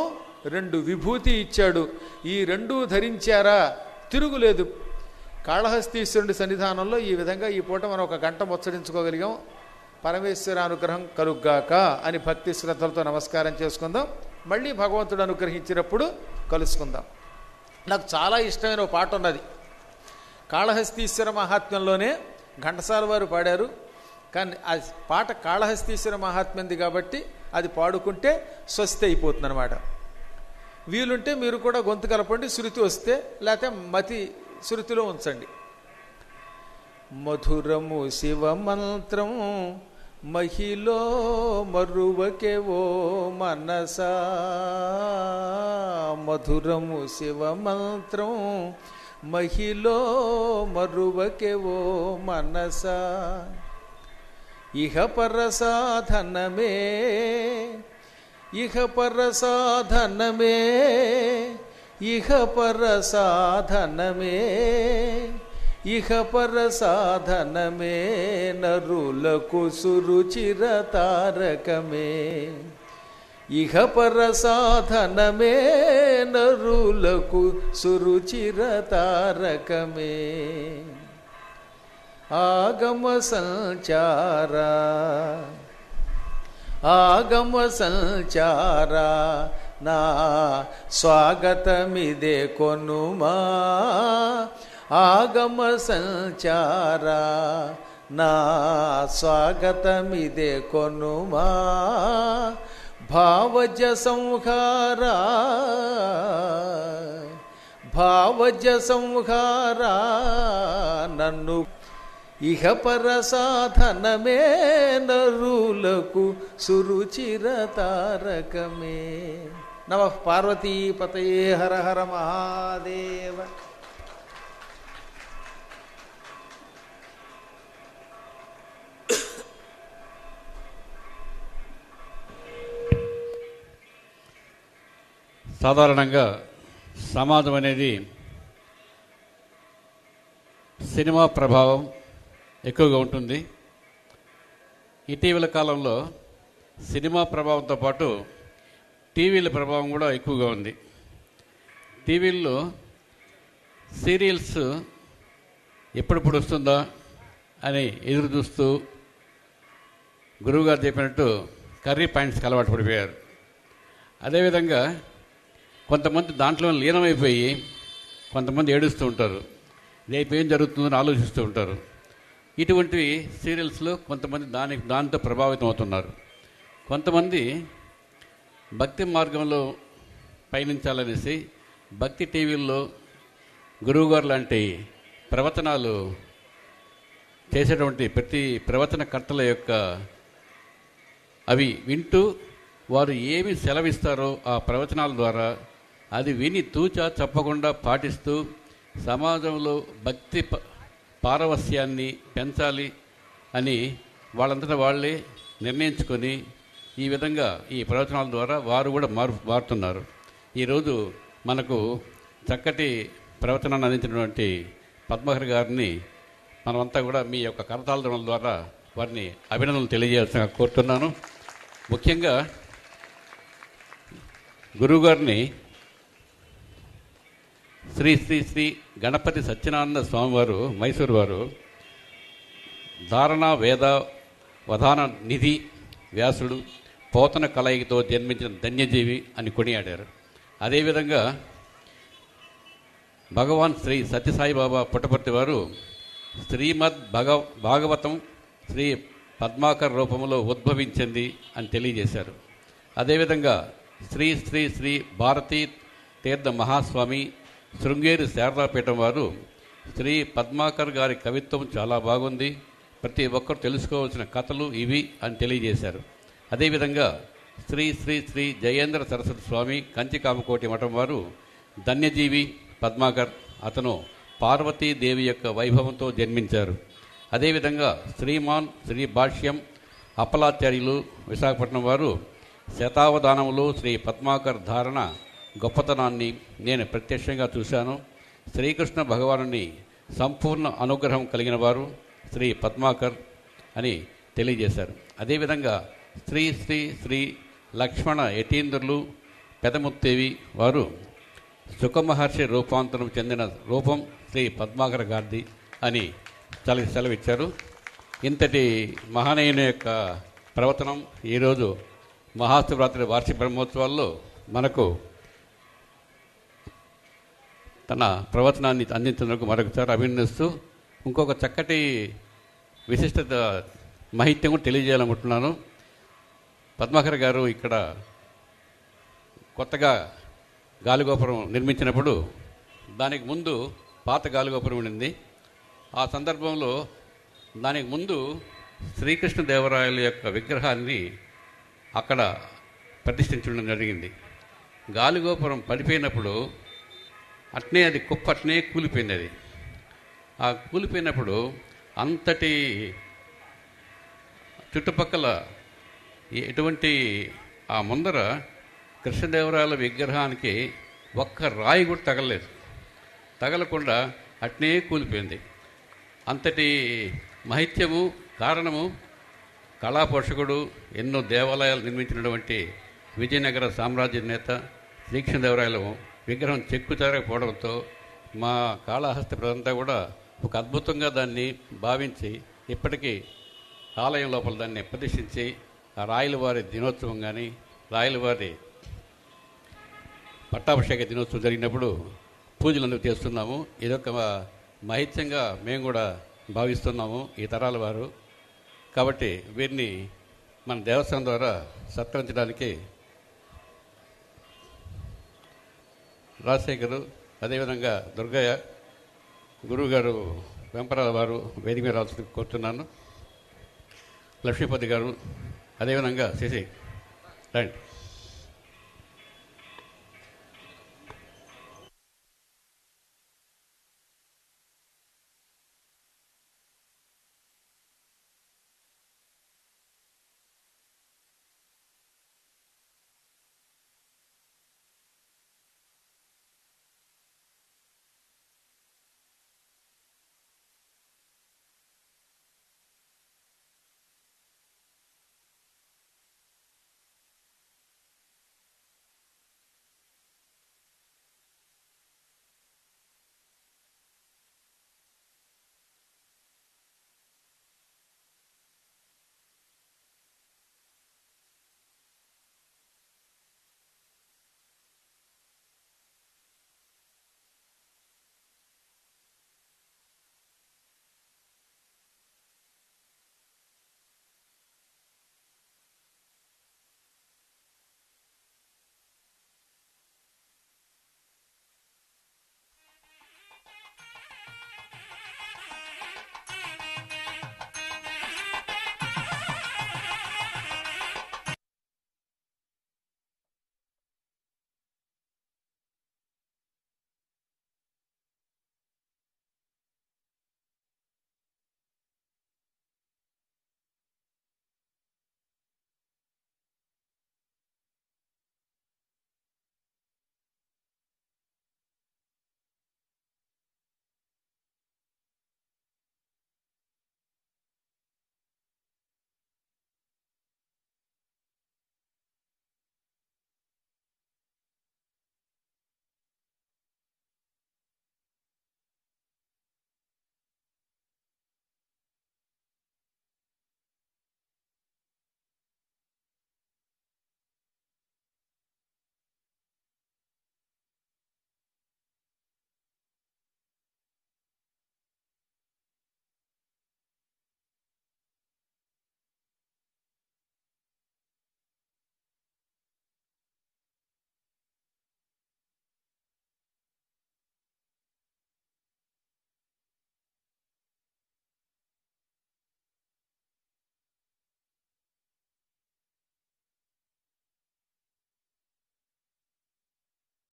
రెండు విభూతి ఇచ్చాడు ఈ రెండూ ధరించారా తిరుగులేదు కాళహస్తీశ్వరుడి సన్నిధానంలో ఈ విధంగా ఈ పూట మనం ఒక గంట ముచ్చరించుకోగలిగాం పరమేశ్వర అనుగ్రహం కలుగ్గాక అని భక్తి శ్రద్ధలతో నమస్కారం చేసుకుందాం మళ్ళీ భగవంతుడు అనుగ్రహించినప్పుడు కలుసుకుందాం నాకు చాలా ఇష్టమైన ఒక పాట ఉన్నది కాళహస్తీశ్వర మహాత్మ్యంలోనే ఘంటసాల వారు పాడారు కానీ ఆ పాట కాళహస్తీశ్వర మహాత్మ్యంది కాబట్టి అది పాడుకుంటే స్వస్తి అయిపోతుంది అనమాట వీలుంటే మీరు కూడా గొంతు కలపండి శృతి వస్తే లేకపోతే మతి శృతిలో ఉంచండి మధురము శివ మంత్రం మహిలో మరువకే ఓ మనసా మధురము శివ మంత్రం మహిలో మరువకే ఓ మనసా ఇహ పర సాధనమే ఇహ పర సాధనమే ఇహ పర సాధనమే ఇహ పర సాధనమే నరులకు సురుచిర తారకమే ఇహ పర సాధనమే నరులకు సురుచిర తారకమే ఆగమ సంచారా ఆగమ సంచారా నా స్వాగతమిదే కొనుమా ఆగమ సంచారా నా స్వాగతమిదే కొనుమా భావజ సంహారా భావజ సంహారా నన్ను ఇహ పర సాధనమే నరులకు సురుచిర తారకమే నమ పార్వతీపతయే హర హర మహాదేవ సాధారణంగా సమాజం అనేది సినిమా ప్రభావం ఎక్కువగా ఉంటుంది ఇటీవల కాలంలో సినిమా ప్రభావంతో పాటు టీవీల ప్రభావం కూడా ఎక్కువగా ఉంది టీవీల్లో సీరియల్స్ ఎప్పుడెప్పుడు వస్తుందా అని ఎదురు చూస్తూ గురువుగారు చెప్పినట్టు కర్రీ పాయింట్స్కి అలవాటు పడిపోయారు అదేవిధంగా కొంతమంది దాంట్లో లీనమైపోయి కొంతమంది ఏడుస్తూ ఉంటారు రేపు ఏం జరుగుతుందని ఆలోచిస్తూ ఉంటారు ఇటువంటివి సీరియల్స్లో కొంతమంది దానికి దాంతో ప్రభావితం అవుతున్నారు కొంతమంది భక్తి మార్గంలో పయనించాలనేసి భక్తి టీవీల్లో గురువుగారు లాంటి ప్రవచనాలు చేసేటువంటి ప్రతి ప్రవచనకర్తల యొక్క అవి వింటూ వారు ఏమి సెలవిస్తారో ఆ ప్రవచనాల ద్వారా అది విని తూచా చెప్పకుండా పాటిస్తూ సమాజంలో భక్తి ప- పారవస్యాన్ని పెంచాలి అని వాళ్ళంతటా వాళ్ళే నిర్ణయించుకొని ఈ విధంగా ఈ ప్రవచనాల ద్వారా వారు కూడా మారు మారుతున్నారు ఈరోజు మనకు చక్కటి ప్రవచనాన్ని అందించినటువంటి పద్మహర్ గారిని మనమంతా కూడా మీ యొక్క కరతాళ ద్వారా వారిని అభినందనలు తెలియజేయాల్సిన కోరుతున్నాను ముఖ్యంగా గురువుగారిని శ్రీ శ్రీ శ్రీ గణపతి సత్యనారాయణ స్వామివారు మైసూరు వారు ధారణ వేద వధాన నిధి వ్యాసుడు పోతన కలయికతో జన్మించిన ధన్యజీవి అని కొనియాడారు అదేవిధంగా భగవాన్ శ్రీ సత్యసాయిబాబా పుట్టపర్తి వారు శ్రీమద్ భగ భాగవతం శ్రీ పద్మాకర్ రూపంలో ఉద్భవించింది అని తెలియజేశారు అదేవిధంగా శ్రీ శ్రీ శ్రీ భారతీ తీర్థ మహాస్వామి శృంగేరి శారదాపీఠం వారు శ్రీ పద్మాకర్ గారి కవిత్వం చాలా బాగుంది ప్రతి ఒక్కరు తెలుసుకోవాల్సిన కథలు ఇవి అని తెలియజేశారు అదేవిధంగా శ్రీ శ్రీ శ్రీ జయేంద్ర సరస్వతి స్వామి కంచి కామకోటి మఠం వారు ధన్యజీవి పద్మాకర్ అతను పార్వతీదేవి యొక్క వైభవంతో జన్మించారు అదేవిధంగా శ్రీమాన్ శ్రీ భాష్యం అప్పలాచార్యులు విశాఖపట్నం వారు శతావధానములు శ్రీ పద్మాకర్ ధారణ గొప్పతనాన్ని నేను ప్రత్యక్షంగా చూశాను శ్రీకృష్ణ భగవానుని సంపూర్ణ అనుగ్రహం కలిగిన వారు శ్రీ పద్మాకర్ అని తెలియజేశారు అదేవిధంగా శ్రీ శ్రీ శ్రీ లక్ష్మణ యతీంద్రులు పెదముత్తేవి వారు సుఖమహర్షి రూపాంతరం చెందిన రూపం శ్రీ పద్మాకర గాంధీ అని చల సెలవిచ్చారు ఇంతటి మహానీయుని యొక్క ప్రవచనం ఈరోజు మహాశివరాత్రి వార్షిక బ్రహ్మోత్సవాల్లో మనకు తన ప్రవచనాన్ని అందించినందుకు మరొకసారి అభినందిస్తూ ఇంకొక చక్కటి విశిష్టత మహిత్యం కూడా తెలియజేయాలనుకుంటున్నాను పద్మాకర్ గారు ఇక్కడ కొత్తగా గాలిగోపురం నిర్మించినప్పుడు దానికి ముందు పాత గాలిగోపురం ఉండింది ఆ సందర్భంలో దానికి ముందు శ్రీకృష్ణదేవరాయల యొక్క విగ్రహాన్ని అక్కడ ప్రతిష్ఠించడం జరిగింది గాలిగోపురం పడిపోయినప్పుడు అట్నే అది కుప్ప అట్నే కూలిపోయింది అది ఆ కూలిపోయినప్పుడు అంతటి చుట్టుపక్కల ఎటువంటి ఆ ముందర కృష్ణదేవరాయల విగ్రహానికి ఒక్క రాయి కూడా తగలలేదు తగలకుండా అట్నే కూలిపోయింది అంతటి మహిత్యము కారణము కళాపోషకుడు ఎన్నో దేవాలయాలు నిర్మించినటువంటి విజయనగర సామ్రాజ్య నేత శ్రీకృష్ణదేవరాయల విగ్రహం చెక్కు చెరగకపోవడంతో మా కాళహస్తి ప్రజంతా కూడా ఒక అద్భుతంగా దాన్ని భావించి ఇప్పటికీ ఆలయం లోపల దాన్ని ప్రతిష్ఠించి ఆ రాయల వారి దినోత్సవం కానీ రాయల వారి పట్టాభిషేక దినోత్సవం జరిగినప్పుడు పూజలు అందుకు చేస్తున్నాము ఇదొక మహిత్యంగా మేము కూడా భావిస్తున్నాము ఈ తరాల వారు కాబట్టి వీరిని మన దేవస్థానం ద్వారా సత్కరించడానికి రాజశేఖరు అదేవిధంగా దుర్గయ్య గురువు గారు వెంపరాల వారు వేదిక మీద రావాల్సింది కోరుతున్నాను లక్ష్మీపతి గారు అదేవిధంగా శశి రండి